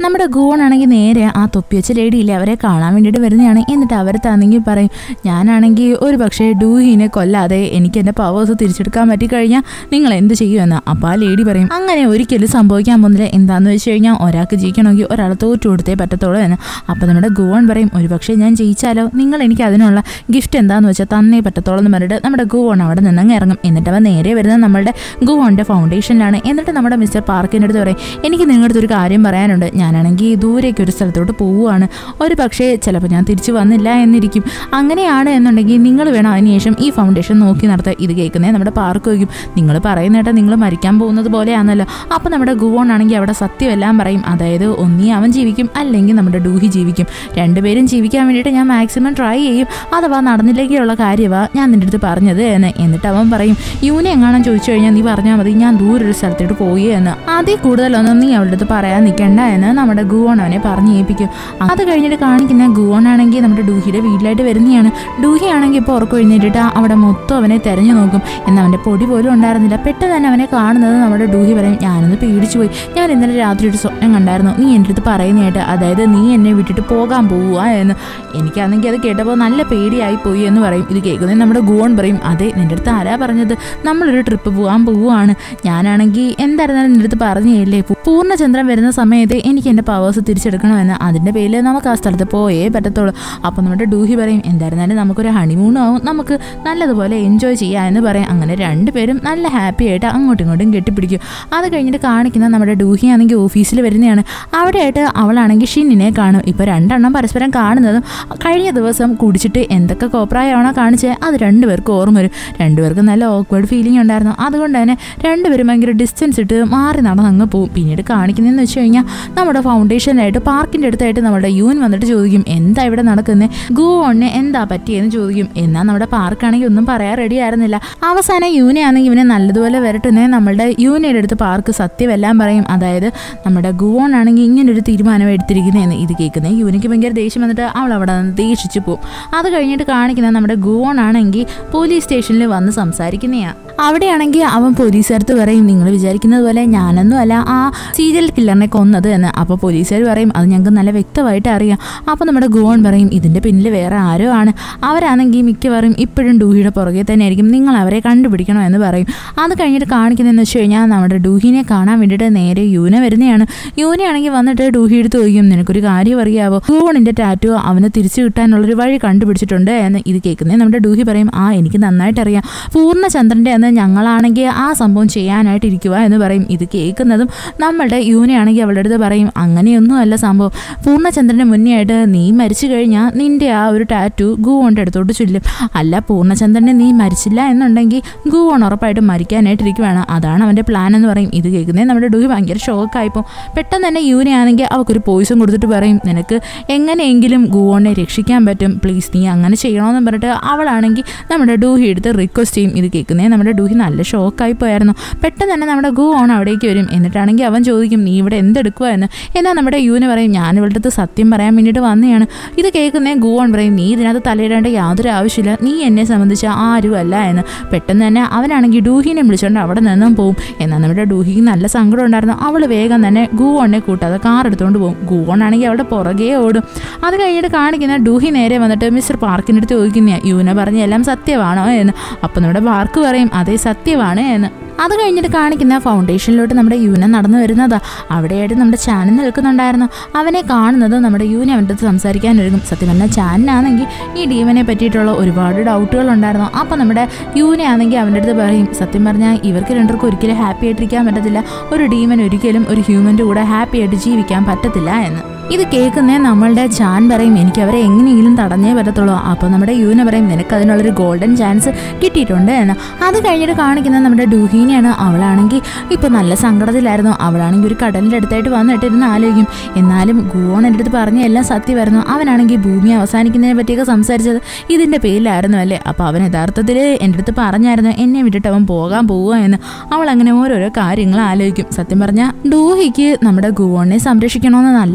നമ്മുടെ ഗോൺ ആണെങ്കിൽ നേരെ ആ തൊപ്പി വെച്ച ലേഡിയില്ലേ അവരെ കാണാൻ വേണ്ടിയിട്ട് വരുന്നതാണ് എന്നിട്ട് അവരത്താണെങ്കിൽ പറയും ഞാനാണെങ്കിൽ ഒരു പക്ഷേ ഡൂഹിനെ കൊല്ലാതെ എനിക്ക് എൻ്റെ പവേഴ്സ് തിരിച്ചെടുക്കാൻ പറ്റിക്കഴിഞ്ഞാൽ നിങ്ങൾ എന്ത് ചെയ്യുമെന്ന് അപ്പോൾ ആ ലേഡി പറയും അങ്ങനെ ഒരിക്കലും സംഭവിക്കാൻ പോകുന്നില്ല എന്താന്ന് വെച്ച് കഴിഞ്ഞാൽ ഒരാൾക്ക് ജയിക്കണമെങ്കിൽ ഒരാളെ തോറ്റു കൊടുത്തേ പറ്റത്തുള്ളൂ എന്ന് അപ്പോൾ നമ്മുടെ ഗോവൺ പറയും ഒരു പക്ഷേ ഞാൻ ജയിച്ചാലോ നിങ്ങൾ എനിക്ക് അതിനുള്ള ഗിഫ്റ്റ് എന്താന്ന് വെച്ചാൽ തന്നേ പറ്റത്തോളം എന്ന് പറഞ്ഞിട്ട് നമ്മുടെ ഗുവോൺ അവിടെ നിന്നങ്ങ് ഇറങ്ങും എന്നിട്ട് അവൻ നേരെ വരുന്നത് നമ്മുടെ ഗുവോണിൻ്റെ ഫൗണ്ടേഷനിലാണ് എന്നിട്ട് നമ്മുടെ മിസ്റ്റർ പാർക്കിൻ്റെ അടുത്ത് പറയും എനിക്ക് നിങ്ങളുടെ അടുത്ത് ഒരു കാര്യം പറയാനുണ്ട് ഞാനാണെങ്കിൽ ദൂരേക്ക് ഒരു സ്ഥലത്തോട്ട് പോവുകയാണ് ഒരു പക്ഷേ ചിലപ്പോൾ ഞാൻ തിരിച്ചു വന്നില്ല എന്നിരിക്കും അങ്ങനെയാണ് എന്നുണ്ടെങ്കിൽ നിങ്ങൾ വേണം അതിനുശേഷം ഈ ഫൗണ്ടേഷൻ നോക്കി നടത്താൻ ഇത് കേൾക്കുന്നേ നമ്മുടെ പാർക്ക് വയ്ക്കും നിങ്ങൾ പറയുന്നേട്ടാ നിങ്ങൾ മരിക്കാൻ പോകുന്നത് പോലെയാണല്ലോ അപ്പോൾ നമ്മുടെ ഗുവോൺ ആണെങ്കിൽ അവിടെ സത്യമെല്ലാം പറയും അതായത് ഒന്നീ അവൻ ജീവിക്കും അല്ലെങ്കിൽ നമ്മുടെ ഡൂഹി ജീവിക്കും രണ്ടുപേരും ജീവിക്കാൻ വേണ്ടിയിട്ട് ഞാൻ മാക്സിമം ട്രൈ ചെയ്യും അഥവാ നടന്നില്ലെങ്കിലുള്ള കാര്യമാണ് ഞാൻ നിൻ്റെ അടുത്ത് പറഞ്ഞത് എന്ന് എന്നിട്ട് അവൻ പറയും യൂനെ എങ്ങാനും ചോദിച്ചു കഴിഞ്ഞാൽ നീ പറഞ്ഞാൽ മതി ഞാൻ ദൂരൊരു സ്ഥലത്തോട്ട് പോയി എന്ന് അതിൽ കൂടുതലൊന്നും നീ അവളുടെ അടുത്ത് പറയാൻ നിൽക്കണ്ട എന്ന് നമ്മുടെ ഗുവോൺ അവനെ പറഞ്ഞു ഏൽപ്പിക്കും അത് കഴിഞ്ഞിട്ട് കാണിക്കുന്ന ഗുവോൺ ആണെങ്കിൽ നമ്മുടെ ഡൂഹിയുടെ വീട്ടിലായിട്ട് വരുന്നതാണ് ഡൂഹി ആണെങ്കിൽ ഇപ്പോൾ ഉറക്കം എഴുന്നേറ്റിട്ട് അവിടെ മൊത്തം അവനെ തെരഞ്ഞു നോക്കും എന്നാൽ അവൻ്റെ പൊടി പോലും ഉണ്ടായിരുന്നില്ല പെട്ടെന്ന് തന്നെ അവനെ കാണുന്നത് നമ്മുടെ ഡൂഹി പറയും ഞാനൊന്ന് പേടിച്ചു പോയി ഞാൻ ഇന്നലെ രാത്രി ഒരു സ്വപ്നം കണ്ടായിരുന്നു നീ എൻ്റെ അടുത്ത് പറയുന്നതായിട്ട് അതായത് നീ എന്നെ വിട്ടിട്ട് പോകാൻ പോവുക എന്ന് എനിക്കാണെങ്കിൽ അത് കേട്ടപ്പോൾ നല്ല പേടിയായി പോയി എന്ന് പറയും ഇത് കേൾക്കുന്നത് നമ്മുടെ ഗുവോൺ പറയും അതെ നിൻ്റെ അടുത്ത് ആരാ പറഞ്ഞത് നമ്മളൊരു ട്രിപ്പ് പോകാൻ പോവുകയാണ് ഞാനാണെങ്കിൽ എന്തായിരുന്നാലും നിൻ്റെ അടുത്ത് പറഞ്ഞില്ലേ പൂർണ്ണചന്ദ്രൻ വരുന്ന സമയത്ത് എനിക്ക് എൻ്റെ പവേഴ്സ് തിരിച്ചെടുക്കണമെന്ന് അതിൻ്റെ പേരിൽ നമുക്ക് ആ സ്ഥലത്ത് പോയേ പറ്റത്തുള്ളൂ അപ്പോൾ നമ്മുടെ ഡൂഹി പറയും എന്തായിരുന്നാലും നമുക്കൊരു ഹണിമൂൺ ആവും നമുക്ക് നല്ലതുപോലെ എൻജോയ് ചെയ്യാം എന്ന് പറയും അങ്ങനെ രണ്ടുപേരും നല്ല ഹാപ്പി ആയിട്ട് അങ്ങോട്ടും ഇങ്ങോട്ടും കെട്ടിപ്പിടിക്കും അത് കഴിഞ്ഞിട്ട് കാണിക്കുന്ന നമ്മുടെ ഡൂഹി ആണെങ്കിൽ ഓഫീസിൽ വരുന്നതാണ് അവിടെയായിട്ട് അവളാണെങ്കിൽ ഷിന്നിനെ കാണും ഇപ്പോൾ രണ്ടെണ്ണം പരസ്പരം കാണുന്നതും കഴിഞ്ഞ ദിവസം കുടിച്ചിട്ട് എന്തൊക്കെ കോപ്രായമാണോ കാണിച്ചത് അത് രണ്ടുപേർക്കും ഓർമ്മ വരും രണ്ടുപേർക്കും നല്ല ഓക്വേർഡ് ഫീലിംഗ് ഉണ്ടായിരുന്നു അതുകൊണ്ട് തന്നെ രണ്ടുപേരും ഭയങ്കര ഡിസ്റ്റൻസ് ഇട്ട് മാറി നടന്ന് അങ്ങ് പോകും പിന്നീട് കാണിക്കുന്നതെന്ന് വെച്ച് കഴിഞ്ഞാൽ നമ്മുടെ ഫൗണ്ടേഷനായിട്ട് പാർക്കിൻ്റെ അടുത്തായിട്ട് നമ്മുടെ യൂൻ വന്നിട്ട് ചോദിക്കും എന്താ ഇവിടെ നടക്കുന്നത് ഗുവോണിന് എന്താ പറ്റിയെന്ന് ചോദിക്കും എന്നാൽ നമ്മുടെ പാർക്കാണെങ്കിൽ ഒന്നും പറയാൻ റെഡി ആയിരുന്നില്ല അവസാനം യൂനെ ആണെങ്കിൽ ഇവനെ നല്ലതുപോലെ വരട്ടുന്നേ നമ്മളുടെ യൂനയുടെ അടുത്ത് പാർക്ക് സത്യമെല്ലാം പറയും അതായത് നമ്മുടെ ഗുവോൺ ആണെങ്കിൽ ഇങ്ങനൊരു തീരുമാനം എടുത്തിരിക്കുന്നതെന്ന് ഇത് കേൾക്കുന്നത് യൂനിക്ക് ഭയങ്കര ദേഷ്യം വന്നിട്ട് അവൾ അവിടെ നിന്ന് ദേഷിച്ചു പോകും അത് കഴിഞ്ഞിട്ട് കാണിക്കുന്നത് നമ്മുടെ ഗുവോൺ ആണെങ്കിൽ പോലീസ് സ്റ്റേഷനിൽ വന്ന് സംസാരിക്കുന്നതാണ് അവിടെയാണെങ്കിൽ അവൻ പോലീസുകാർക്ക് പറയും നിങ്ങൾ വിചാരിക്കുന്നത് പോലെ ഞാനൊന്നും അല്ല ആ സീരിയൽ കില്ലറിനെ കൊന്നത് എന്ന് അപ്പോൾ പോലീസുകാർ പറയും അത് ഞങ്ങൾക്ക് നല്ല വ്യക്തമായിട്ട് അറിയാം അപ്പോൾ നമ്മുടെ ഗോൺ പറയും ഇതിൻ്റെ പിന്നിൽ വേറെ ആരോ ആണ് അവരാണെങ്കിൽ മിക്കവാറും ഇപ്പോഴും ഡൂഹിയുടെ പുറകെ തന്നെ ആയിരിക്കും നിങ്ങൾ അവരെ കണ്ടുപിടിക്കണം എന്ന് പറയും അത് കഴിഞ്ഞിട്ട് കാണിക്കുന്നതെന്ന് വെച്ച് കഴിഞ്ഞാൽ നമ്മുടെ ഡൂഹിനെ കാണാൻ വേണ്ടിയിട്ട് നേരെ യൂന വരുന്നതാണ് യൂനയാണെങ്കിൽ വന്നിട്ട് ഡൂഹി എടുത്ത് ചോദിക്കും നിനക്കൊരു കാര്യം അറിയാവോ ഗോണിൻ്റെ ടാറ്റു അവന് തിരിച്ചു കിട്ടാനുള്ളൊരു വഴി കണ്ടുപിടിച്ചിട്ടുണ്ട് എന്ന് ഇത് കേൾക്കുന്നത് നമ്മുടെ ഡൂഹി പറയും ആ എനിക്ക് നന്നായിട്ട് അറിയാം പൂർണ്ണചന്ദ്രൻ്റെ എന്ന് ഞങ്ങളാണെങ്കിൽ ആ സംഭവം ചെയ്യാനായിട്ട് ഇരിക്കുക എന്ന് പറയും ഇത് കേൾക്കുന്നതും നമ്മളുടെ യൂനയാണെങ്കിൽ അവളുടെ അടുത്ത് പറയും അങ്ങനെയൊന്നുമല്ല സംഭവം പൂർണ്ണചന്ദ്രൻ്റെ മുന്നേ ആയിട്ട് നീ മരിച്ചു കഴിഞ്ഞാൽ നിന്റെ ആ ഒരു ടാറ്റു ഗുവോണിൻ്റെ അടുത്തോട്ട് ചൊല്ലും അല്ല പൂർണ്ണചന്ദ്രനെ നീ മരിച്ചില്ല എന്നുണ്ടെങ്കിൽ ഗുവോൺ ഉറപ്പായിട്ടും മരിക്കാനായിട്ടിരിക്കുവാണ് അതാണ് അവൻ്റെ പ്ലാൻ എന്ന് പറയും ഇത് കേൾക്കുന്നത് നമ്മുടെ ഡൂഹി ഭയങ്കര ഷോക്കായിപ്പോൾ പെട്ടെന്ന് തന്നെ യൂനയാണെങ്കിൽ അവൾക്കൊരു പോയിസം കൊടുത്തിട്ട് പറയും നിനക്ക് എങ്ങനെയെങ്കിലും ഗുവോണിനെ രക്ഷിക്കാൻ പറ്റും പ്ലീസ് നീ അങ്ങനെ ചെയ്യണമെന്ന് പറഞ്ഞിട്ട് അവളാണെങ്കിൽ നമ്മുടെ ഡൂഹി എടുത്ത് റിക്വസ്റ്റ് ചെയ്യും ഇത് കേൾക്കുന്നത് നമ്മുടെ ഡൂഹി നല്ല ഷോക്കായി പോയായിരുന്നു പെട്ടെന്ന് തന്നെ നമ്മുടെ ഗു ഓൺ അവിടേക്ക് വരും എന്നിട്ടാണെങ്കിൽ അവൻ ചോദിക്കും നീ ഇവിടെ എന്തെടുക്കുക എന്ന് എന്നാൽ നമ്മുടെ യൂന് പറയും ഞാൻ ഇവളുടെ അടുത്ത് സത്യം പറയാൻ വേണ്ടിയിട്ട് വന്നതാണ് ഇത് കേൾക്കുന്നേ ഗു ഓൺ പറയും നീ ഇതിനകത്ത് തലയിടേണ്ട യാതൊരു ആവശ്യമില്ല നീ എന്നെ സംബന്ധിച്ച് ആരും അല്ല എന്ന് പെട്ടെന്ന് തന്നെ അവനാണെങ്കിൽ ഡൂഹിനെ വിളിച്ചുകൊണ്ട് അവിടെ നിന്നും പോകും എന്നാൽ നമ്മുടെ ഡൂഹിക്ക് നല്ല സങ്കടം ഉണ്ടായിരുന്നു അവൾ വേഗം തന്നെ ഗുവോണിനെ കൂട്ടാതെ കാർ എടുത്തുകൊണ്ട് പോകും ഗുവോൺ ആണെങ്കിൽ അവളുടെ പുറകെ ഓടും അത് കഴിഞ്ഞിട്ട് കാണിക്കുന്ന ഡൂഹി നേരെ വന്നിട്ട് മിസ്റ്റർ പാർക്കിൻ്റെ അടുത്ത് ചോദിക്കുന്ന യൂന പറഞ്ഞ എല്ലാം സത്യമാണോ എന്ന് അപ്പം നമ്മുടെ പാർക്ക് പറയും അതെ സത്യമാണ് എന്ന് അത് കഴിഞ്ഞിട്ട് കാണിക്കുന്ന ഫൗണ്ടേഷനിലോട്ട് നമ്മുടെ യൂന നടന്നു വരുന്നതാ അവിടെയായിട്ട് നമ്മുടെ ചാനൽ നിൽക്കുന്നുണ്ടായിരുന്നു അവനെ കാണുന്നത് നമ്മുടെ യൂന അവൻ്റെ അടുത്ത് സംസാരിക്കാൻ ഒരുങ്ങും സത്യം പറഞ്ഞാൽ ചാനലാണെങ്കിൽ ഈ ഡീമനെ പറ്റിയിട്ടുള്ള ഒരുപാട് ഡൗട്ടുകൾ ഉണ്ടായിരുന്നു അപ്പം നമ്മുടെ യൂനയാണെങ്കിൽ അവൻ്റെ അടുത്ത് പറയും സത്യം പറഞ്ഞാൽ ഇവർക്ക് രണ്ടുപേർക്കും ഒരിക്കലും ഹാപ്പി ആയിട്ടിരിക്കാൻ പറ്റത്തില്ല ഒരു ഡീമൻ ഒരിക്കലും ഒരു ഹ്യൂമൻ്റെ കൂടെ ഹാപ്പി ആയിട്ട് ജീവിക്കാൻ പറ്റത്തില്ല എന്ന് ഇത് കേൾക്കുന്നേ നമ്മളുടെ ചാൻ പറയും എനിക്ക് അവരെ എങ്ങനെയെങ്കിലും തടഞ്ഞേ പറ്റത്തുള്ളൂ അപ്പോൾ നമ്മുടെ യൂന പറയും നിനക്ക് അതിനുള്ളൊരു ഗോൾഡൻ ചാൻസ് കിട്ടിയിട്ടുണ്ട് എന്ന് അത് കഴിഞ്ഞിട്ട് കാണിക്കുന്നത് നമ്മുടെ ഡൂഹീനെയാണ് അവളാണെങ്കിൽ ഇപ്പോൾ നല്ല സങ്കടത്തിലായിരുന്നു അവളാണെങ്കിൽ ഒരു കടലിൻ്റെ അടുത്തായിട്ട് വന്നിട്ട് ഇരുന്ന് ആലോചിക്കും എന്നാലും ഗുവോൺ എൻ്റെ അടുത്ത് പറഞ്ഞ എല്ലാം സത്യമായിരുന്നു അവനാണെങ്കിൽ ഭൂമി അവസാനിക്കുന്നതിനെ പറ്റിയൊക്കെ സംസാരിച്ചത് ഇതിൻ്റെ പേരിലായിരുന്നു അല്ലേ അപ്പോൾ അവൻ യഥാർത്ഥത്തിൽ എൻ്റെ അടുത്ത് പറഞ്ഞായിരുന്നു എന്നെ വിട്ടിട്ട് അവൻ പോകാൻ പോവുക എന്ന് അവൾ അങ്ങനെ ഓരോരോ കാര്യങ്ങൾ ആലോചിക്കും സത്യം പറഞ്ഞാൽ ഡൂഹിക്ക് നമ്മുടെ ഗുവോണിനെ സംരക്ഷിക്കണമെന്ന് നല്ല ആഗ്രഹം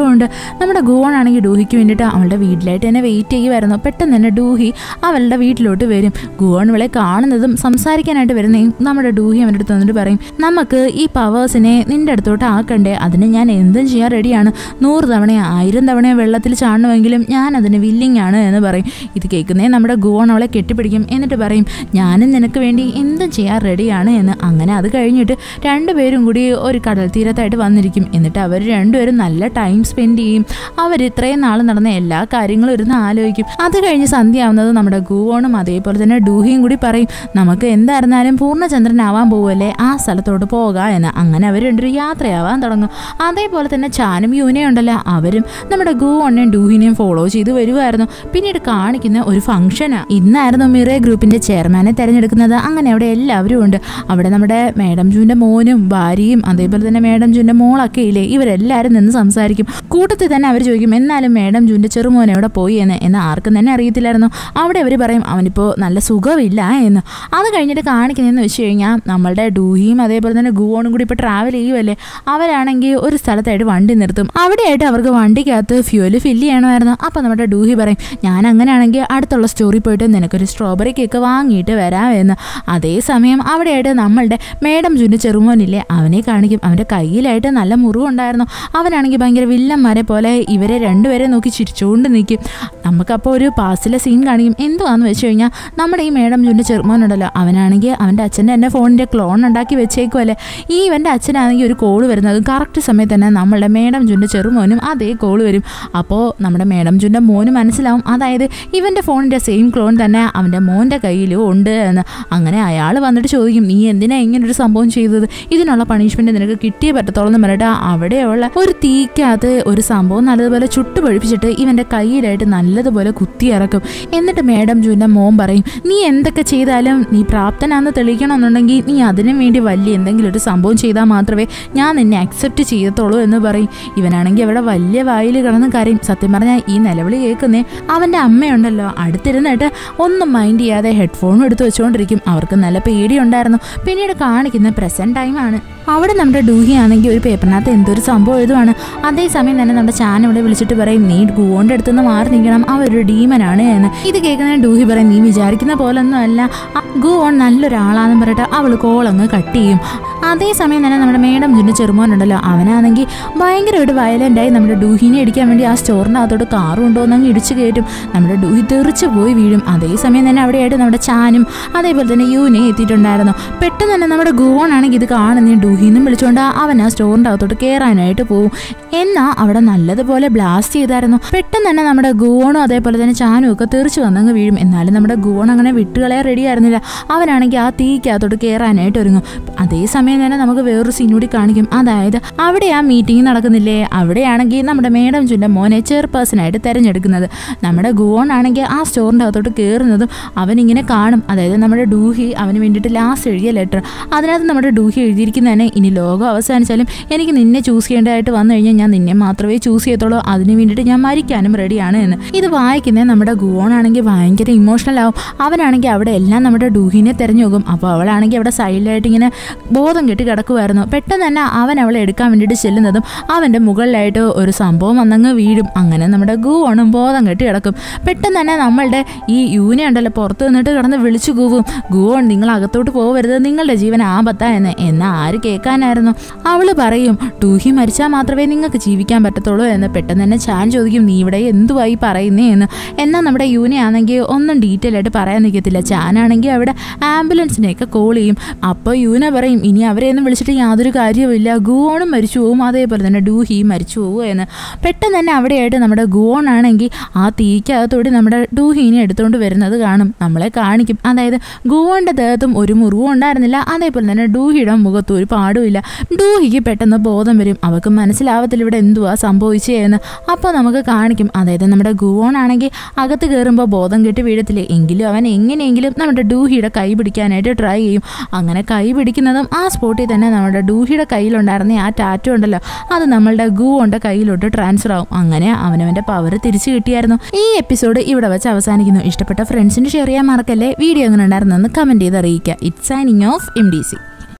ആഗ്രഹമുണ്ട് നമ്മുടെ ഗുവോൺ ആണെങ്കിൽ ഡൂഹിക്ക് വേണ്ടിയിട്ട് അവളുടെ വീട്ടിലായിട്ട് തന്നെ വെയിറ്റ് ചെയ്യുമായിരുന്നു പെട്ടെന്ന് തന്നെ ഡൂഹി അവളുടെ വീട്ടിലോട്ട് വരും ഗുവോൺ ഇവളെ കാണുന്നതും സംസാരിക്കാനായിട്ട് വരുന്നതും നമ്മുടെ ഡൂഹി അവൻ്റെ അടുത്ത് വന്നിട്ട് പറയും നമുക്ക് ഈ പവേഴ്സിനെ നിന്റെ അടുത്തോട്ട് ആക്കണ്ടേ അതിന് ഞാൻ എന്തും ചെയ്യാൻ റെഡിയാണ് നൂറ് തവണയോ ആയിരം തവണയോ വെള്ളത്തിൽ ചാടണമെങ്കിലും ഞാൻ അതിന് വില്ലിങ് ആണ് എന്ന് പറയും ഇത് കേൾക്കുന്നേ നമ്മുടെ ഗുവോൺ അവളെ കെട്ടിപ്പിടിക്കും എന്നിട്ട് പറയും ഞാനും നിനക്ക് വേണ്ടി എന്തും ചെയ്യാൻ റെഡിയാണ് എന്ന് അങ്ങനെ അത് കഴിഞ്ഞിട്ട് രണ്ടുപേരും കൂടി ഒരു കടൽ തീരത്തായിട്ട് വന്നിരിക്കും എന്നിട്ട് അവർ രണ്ടുപേരും നല്ല ടൈം സ്പെൻഡ് ചെയ്യും അവർ ഇത്രയും നാൾ നടന്ന എല്ലാ കാര്യങ്ങളും ഇരുന്ന് ആലോചിക്കും അത് കഴിഞ്ഞ് സന്ധ്യ ആവുന്നത് നമ്മുടെ ഗുവോണും അതേപോലെ തന്നെ ഡൂഹിയും കൂടി പറയും നമുക്ക് എന്തായിരുന്നാലും പൂർണ്ണചന്ദ്രനാവാൻ പോവല്ലേ ആ സ്ഥലത്തോട്ട് പോകാം എന്ന് അങ്ങനെ അവർ രണ്ടുപേരും യാത്രയാവാൻ തുടങ്ങും അതേപോലെ തന്നെ ചാനും യൂനയും ഉണ്ടല്ലോ അവരും നമ്മുടെ ഗുവോണിനെയും ഡൂഹിനെയും ഫോളോ ചെയ്ത് വരുമായിരുന്നു പിന്നീട് കാണിക്കുന്ന ഒരു ഫംഗ്ഷനാണ് ഇന്നായിരുന്നു മിറേ ഗ്രൂപ്പിന്റെ ചെയർമാനെ തെരഞ്ഞെടുക്കുന്നത് അങ്ങനെ അവിടെ എല്ലാവരും ഉണ്ട് അവിടെ നമ്മുടെ മേഡം ജൂന്റെ മോനും ഭാര്യയും അതേപോലെ തന്നെ മേഡം ജൂന്റെ മോളൊക്കെ ഇല്ലേ ഇവരെല്ലാവരും നിന്ന് സംസാരിക്കും കൂട്ടത്തിൽ തന്നെ അവർ ചോദിക്കും എന്നാലും മേഡം ജൂന്റെ ചെറുമോൻ എവിടെ പോയി എന്ന് എന്ന് ആർക്കും തന്നെ അറിയത്തില്ലായിരുന്നു അവിടെ അവർ പറയും അവനിപ്പോൾ നല്ല സുഖമില്ല എന്ന് അത് കഴിഞ്ഞിട്ട് കാണിക്കുന്നതെന്ന് വെച്ച് കഴിഞ്ഞാൽ നമ്മളുടെ ഡൂഹിയും അതേപോലെ തന്നെ ഗുവോണും കൂടി ഇപ്പോൾ ട്രാവൽ ചെയ്യുമല്ലേ അവരാണെങ്കിൽ ഒരു സ്ഥലത്തായിട്ട് വണ്ടി നിർത്തും അവിടെയായിട്ട് അവർക്ക് വണ്ടിക്കകത്ത് ഫ്യൂല് ഫില്ല് ചെയ്യണമായിരുന്നു അപ്പോൾ നമ്മുടെ ഡൂഹി പറയും ഞാൻ അങ്ങനെയാണെങ്കിൽ അടുത്തുള്ള സ്റ്റോറി പോയിട്ട് നിനക്കൊരു സ്ട്രോബെറി കേക്ക് വാങ്ങിയിട്ട് വരാമെന്ന് അതേസമയം അവിടെയായിട്ട് നമ്മളുടെ മേഡം ജുൻ്റെ ചെറുമോനില്ലേ അവനെ കാണിക്കും അവൻ്റെ കയ്യിലായിട്ട് നല്ല മുറിവുണ്ടായിരുന്നു അവനാണെങ്കിൽ ഭയങ്കര വില്ലന്മാരെ പോലെ ഇവരെ രണ്ടുപേരെ നോക്കി ചിരിച്ചുകൊണ്ട് നിൽക്കും നമുക്കപ്പോൾ ഒരു പാസിലെ സീൻ കാണിക്കും എന്തുവാന്ന് വെച്ച് കഴിഞ്ഞാൽ നമ്മുടെ ഈ മേഡം ജുൻ്റെ ചെറുമോനുണ്ടല്ലോ അവനാണെങ്കിൽ അവൻ്റെ അച്ഛൻ്റെ തന്നെ ഫോണിൻ്റെ ക്ലോൺ ഉണ്ടാക്കി വെച്ചേക്കുമല്ലേ ഈ ഇവൻ്റെ അച്ഛനാണെങ്കിൽ ഒരു കോള് വരുന്നത് കറക്റ്റ് സമയത്ത് തന്നെ നമ്മളുടെ മേഡം ജുൻ്റെ ചെറുമോനും അതേ കോള് വരും അപ്പോൾ നമ്മുടെ മേഡം ജുൻ്റെ മോന് മനസ്സിലാവും അതായത് ഇവൻ്റെ ഫോണിൻ്റെ സെയിം ക്ലോൺ തന്നെ അവൻ്റെ മോൻ്റെ കയ്യിലും ഉണ്ട് എന്ന് അങ്ങനെ അയാൾ വന്നിട്ട് ചോദിക്കും നീ എന്തിനാ ഇങ്ങനൊരു സംഭവം ചെയ്തത് ഇതിനുള്ള പണിഷ്മെൻറ്റ് നിനക്ക് കിട്ടിയേ പറ്റത്തോളം എന്ന് പറഞ്ഞിട്ട് അവിടെയുള്ള ഒരു തീക്കകത്ത് ഒരു സംഭവം നല്ലതുപോലെ ചുട്ടുപഴിപ്പിച്ചിട്ട് ഇവൻ്റെ കയ്യിലായിട്ട് നല്ലതുപോലെ കുത്തി ഇറക്കും എന്നിട്ട് മേഡം ജൂൻ്റെ മോൻ പറയും നീ എന്തൊക്കെ ചെയ്താലും നീ പ്രാപ്തനാന്ന് തെളിയിക്കണമെന്നുണ്ടെങ്കിൽ നീ അതിനു വേണ്ടി വലിയ എന്തെങ്കിലും ഒരു സംഭവം ചെയ്താൽ മാത്രമേ ഞാൻ നിന്നെ അക്സെപ്റ്റ് ചെയ്യത്തുള്ളൂ എന്ന് പറയും ഇവനാണെങ്കിൽ അവിടെ വലിയ വായിൽ കിടന്ന് കരയും സത്യം പറഞ്ഞാൽ ഈ നിലവിളി കേൾക്കുന്നേ അവൻ്റെ അമ്മയുണ്ടല്ലോ അടുത്തിരുന്നിട്ട് ഒന്നും മൈൻഡ് ചെയ്യാതെ ഹെഡ്ഫോണും എടുത്ത് വെച്ചുകൊണ്ടിരിക്കും അവർക്ക് നല്ല പേടിയുണ്ടായിരുന്നു പിന്നീട് കാണിക്കുന്ന പ്രസന്റ് ടൈമാണ് അവിടെ നമ്മുടെ ഡൂഹി ആണെങ്കിൽ ഒരു പേപ്പറിനകത്ത് എന്തൊരു സംഭവം എഴുതുവാണ് അതേസമയം തന്നെ നമ്മുടെ ചാൻ ഇവിടെ വിളിച്ചിട്ട് പറയും നീ ഗുവോന്റെ അടുത്തുനിന്ന് മാറി നിൽക്കണം അവരൊരു ഡീമനാണ് എന്ന് ഇത് കേൾക്കുന്ന ഡൂഹി പറയും നീ വിചാരിക്കുന്ന പോലൊന്നും അല്ല ഗുവോൺ നല്ലൊരാളാണെന്ന് പറഞ്ഞിട്ട് അവൾ കോളങ്ങ് കട്ട് ചെയ്യും അതേസമയം തന്നെ നമ്മുടെ മേഡം ജുൻ്റെ ചെറുമോനുണ്ടല്ലോ അവനാണെങ്കിൽ ഭയങ്കരമായിട്ട് വയലൻ്റായി നമ്മുടെ ഡൂഹിനെ ഇടിക്കാൻ വേണ്ടി ആ സ്റ്റോറിനകത്തോട്ട് കാറ് കൊണ്ടുവന്നങ്ങ് ഇടിച്ചു കയറ്റും നമ്മുടെ ഡൂഹി തെറിച്ച് പോയി വീഴും അതേസമയം തന്നെ അവിടെയായിട്ട് നമ്മുടെ ചാനും അതേപോലെ തന്നെ യൂനെ എത്തിയിട്ടുണ്ടായിരുന്നു പെട്ടെന്ന് തന്നെ നമ്മുടെ ഗുവോൺ ആണെങ്കിൽ ഇത് കാണുന്ന ഡൂഹിന്നും വിളിച്ചുകൊണ്ട് അവൻ ആ സ്റ്റോറിൻ്റെ അകത്തോട്ട് കയറാനായിട്ട് പോകും എന്നാൽ അവിടെ നല്ലതുപോലെ ബ്ലാസ്റ്റ് ചെയ്തായിരുന്നു പെട്ടെന്ന് തന്നെ നമ്മുടെ ഗുവോണും അതേപോലെ തന്നെ ചാനും ഒക്കെ തെറിച്ച് വന്നങ്ങ് വീഴും എന്നാലും നമ്മുടെ ഗുവോൺ അങ്ങനെ വിട്ടുകളയാൻ റെഡി ആയിരുന്നില്ല അവനാണെങ്കിൽ ആ തീക്കകത്തോട്ട് കയറാനായിട്ട് ഒരുങ്ങും അതേസമയം തന്നെ നമുക്ക് വേറൊരു സീൻ കൂടി കാണിക്കും അതായത് അവിടെ ആ മീറ്റിംഗ് നടക്കുന്നില്ലേ അവിടെയാണെങ്കിൽ നമ്മുടെ മേഡം ചുൻ്റെ മോനെ ചെയർപേഴ്സണായിട്ട് തിരഞ്ഞെടുക്കുന്നത് നമ്മുടെ ഗുവോൺ ആണെങ്കിൽ ആ സ്റ്റോറിൻ്റെ അകത്തോട്ട് കയറുന്നതും അവനിങ്ങനെ കാണും അതായത് നമ്മുടെ ഡൂഹി അവന് വേണ്ടിയിട്ട് ലാസ്റ്റ് എഴുതിയ ലെറ്റർ അതിനകത്ത് നമ്മുടെ ഡൂഹി എഴുതിയിരിക്കുന്നതന്നെ ഇനി ലോകം അവസാനിച്ചാലും എനിക്ക് നിന്നെ ചൂസ് ചെയ്യേണ്ടതായിട്ട് വന്നു കഴിഞ്ഞാൽ ഞാൻ നിന്നെ മാത്രമേ ചൂസ് ചെയ്യത്തുള്ളൂ അതിന് വേണ്ടിയിട്ട് ഞാൻ മരിക്കാനും റെഡിയാണ് എന്ന് ഇത് വായിക്കുന്നത് നമ്മുടെ ഗുവോൺ ആണെങ്കിൽ ഭയങ്കര ഇമോഷണൽ ആവും അവനാണെങ്കിൽ അവിടെ എല്ലാം നമ്മുടെ ഡൂഹിനെ തിരഞ്ഞു നോക്കും അപ്പോൾ അവളാണെങ്കിൽ അവിടെ സൈഡിലായിട്ട് ഇങ്ങനെ ബോധം കെട്ടി കിടക്കുമായിരുന്നു പെട്ടെന്ന് തന്നെ അവൻ അവളെ എടുക്കാൻ വേണ്ടിയിട്ട് ചെല്ലുന്നതും അവൻ്റെ മുകളിലായിട്ട് ഒരു സംഭവം വന്നങ്ങ് വീഴും അങ്ങനെ നമ്മുടെ ഗുവോണും ബോധം കെട്ടി കിടക്കും പെട്ടെന്ന് തന്നെ നമ്മളുടെ ഈ യൂന ഉണ്ടല്ലോ പുറത്ത് നിന്നിട്ട് കിടന്ന് വിളിച്ചു കൂവും ഗുവോൺ നിങ്ങൾ അകത്തോട്ട് പോകരുത് നിങ്ങളുടെ ജീവൻ ആപത്താ എന്ന് എന്നാൽ ആര് കേൾക്കാനായിരുന്നു അവള് പറയും ടൂഹി മരിച്ചാൽ മാത്രമേ നിങ്ങൾക്ക് ജീവിക്കാൻ പറ്റത്തുള്ളൂ എന്ന് പെട്ടെന്ന് തന്നെ ചാൻ ചോദിക്കും നീ ഇവിടെ എന്തുവായി പറയുന്നേ എന്ന് എന്നാൽ നമ്മുടെ യൂനയാണെങ്കിൽ ഒന്നും ഡീറ്റെയിൽ ആയിട്ട് പറയാൻ നിൽക്കത്തില്ല ചാനാണെങ്കിൽ അവിടെ ആംബുലൻസിനെയൊക്കെ കോൾ ചെയ്യും അപ്പോൾ യൂന പറയും ഇനി അവരെയൊന്നും വിളിച്ചിട്ട് യാതൊരു കാര്യവുമില്ല ഗുവോണും മരിച്ചു പോവും അതേപോലെ തന്നെ ഡൂഹി മരിച്ചു പോവും എന്ന് പെട്ടെന്ന് തന്നെ അവിടെയായിട്ട് നമ്മുടെ ഗുവോൺ ആണെങ്കിൽ ആ തീക്കകത്തോട് നമ്മുടെ ഡൂഹീനെ എടുത്തുകൊണ്ട് വരുന്നത് കാണും നമ്മളെ കാണിക്കും അതായത് ഗുവോൻ്റെ ദേഹത്തും ഒരു മുറിവും ഉണ്ടായിരുന്നില്ല അതേപോലെ തന്നെ ഡൂഹിയുടെ മുഖത്തും ഒരു പാടുമില്ല ഡൂഹിക്ക് പെട്ടെന്ന് ബോധം വരും അവൾക്ക് മനസ്സിലാവത്തില്ല ഇവിടെ എന്തുവാ സംഭവിച്ചതെന്ന് അപ്പോൾ നമുക്ക് കാണിക്കും അതായത് നമ്മുടെ ഗുവോൺ ആണെങ്കിൽ അകത്ത് കയറുമ്പോൾ ബോധം കെട്ടി വീഴത്തില്ലേ എങ്കിലും അവൻ എങ്ങനെയെങ്കിലും നമ്മുടെ ഡൂഹിയുടെ കൈ പിടിക്കാനായിട്ട് ട്രൈ ചെയ്യും അങ്ങനെ കൈ പിടിക്കുന്നതും ആ സ്പോട്ടിൽ തന്നെ നമ്മുടെ ഡൂഹിയുടെ കയ്യിലുണ്ടായിരുന്ന ആ ടാറ്റു ഉണ്ടല്ലോ അത് നമ്മളുടെ ഗുവോൻ്റെ കയ്യിലോട്ട് ട്രാൻസ്ഫർ ആവും അങ്ങനെ അവനവൻ്റെ പവർ തിരിച്ചു കിട്ടിയായിരുന്നു ഈ എപ്പിസോഡ് ഇവിടെ വെച്ച് അവസാനിക്കുന്നു ഇഷ്ടപ്പെട്ട ഫ്രണ്ട്സിന് ഷെയർ ചെയ്യാൻ മറക്കല്ലേ വീഡിയോ എങ്ങനെ ഉണ്ടായിരുന്നെന്ന് കമൻറ്റ് ചെയ്ത് അറിയിക്കുക it's signing off M D C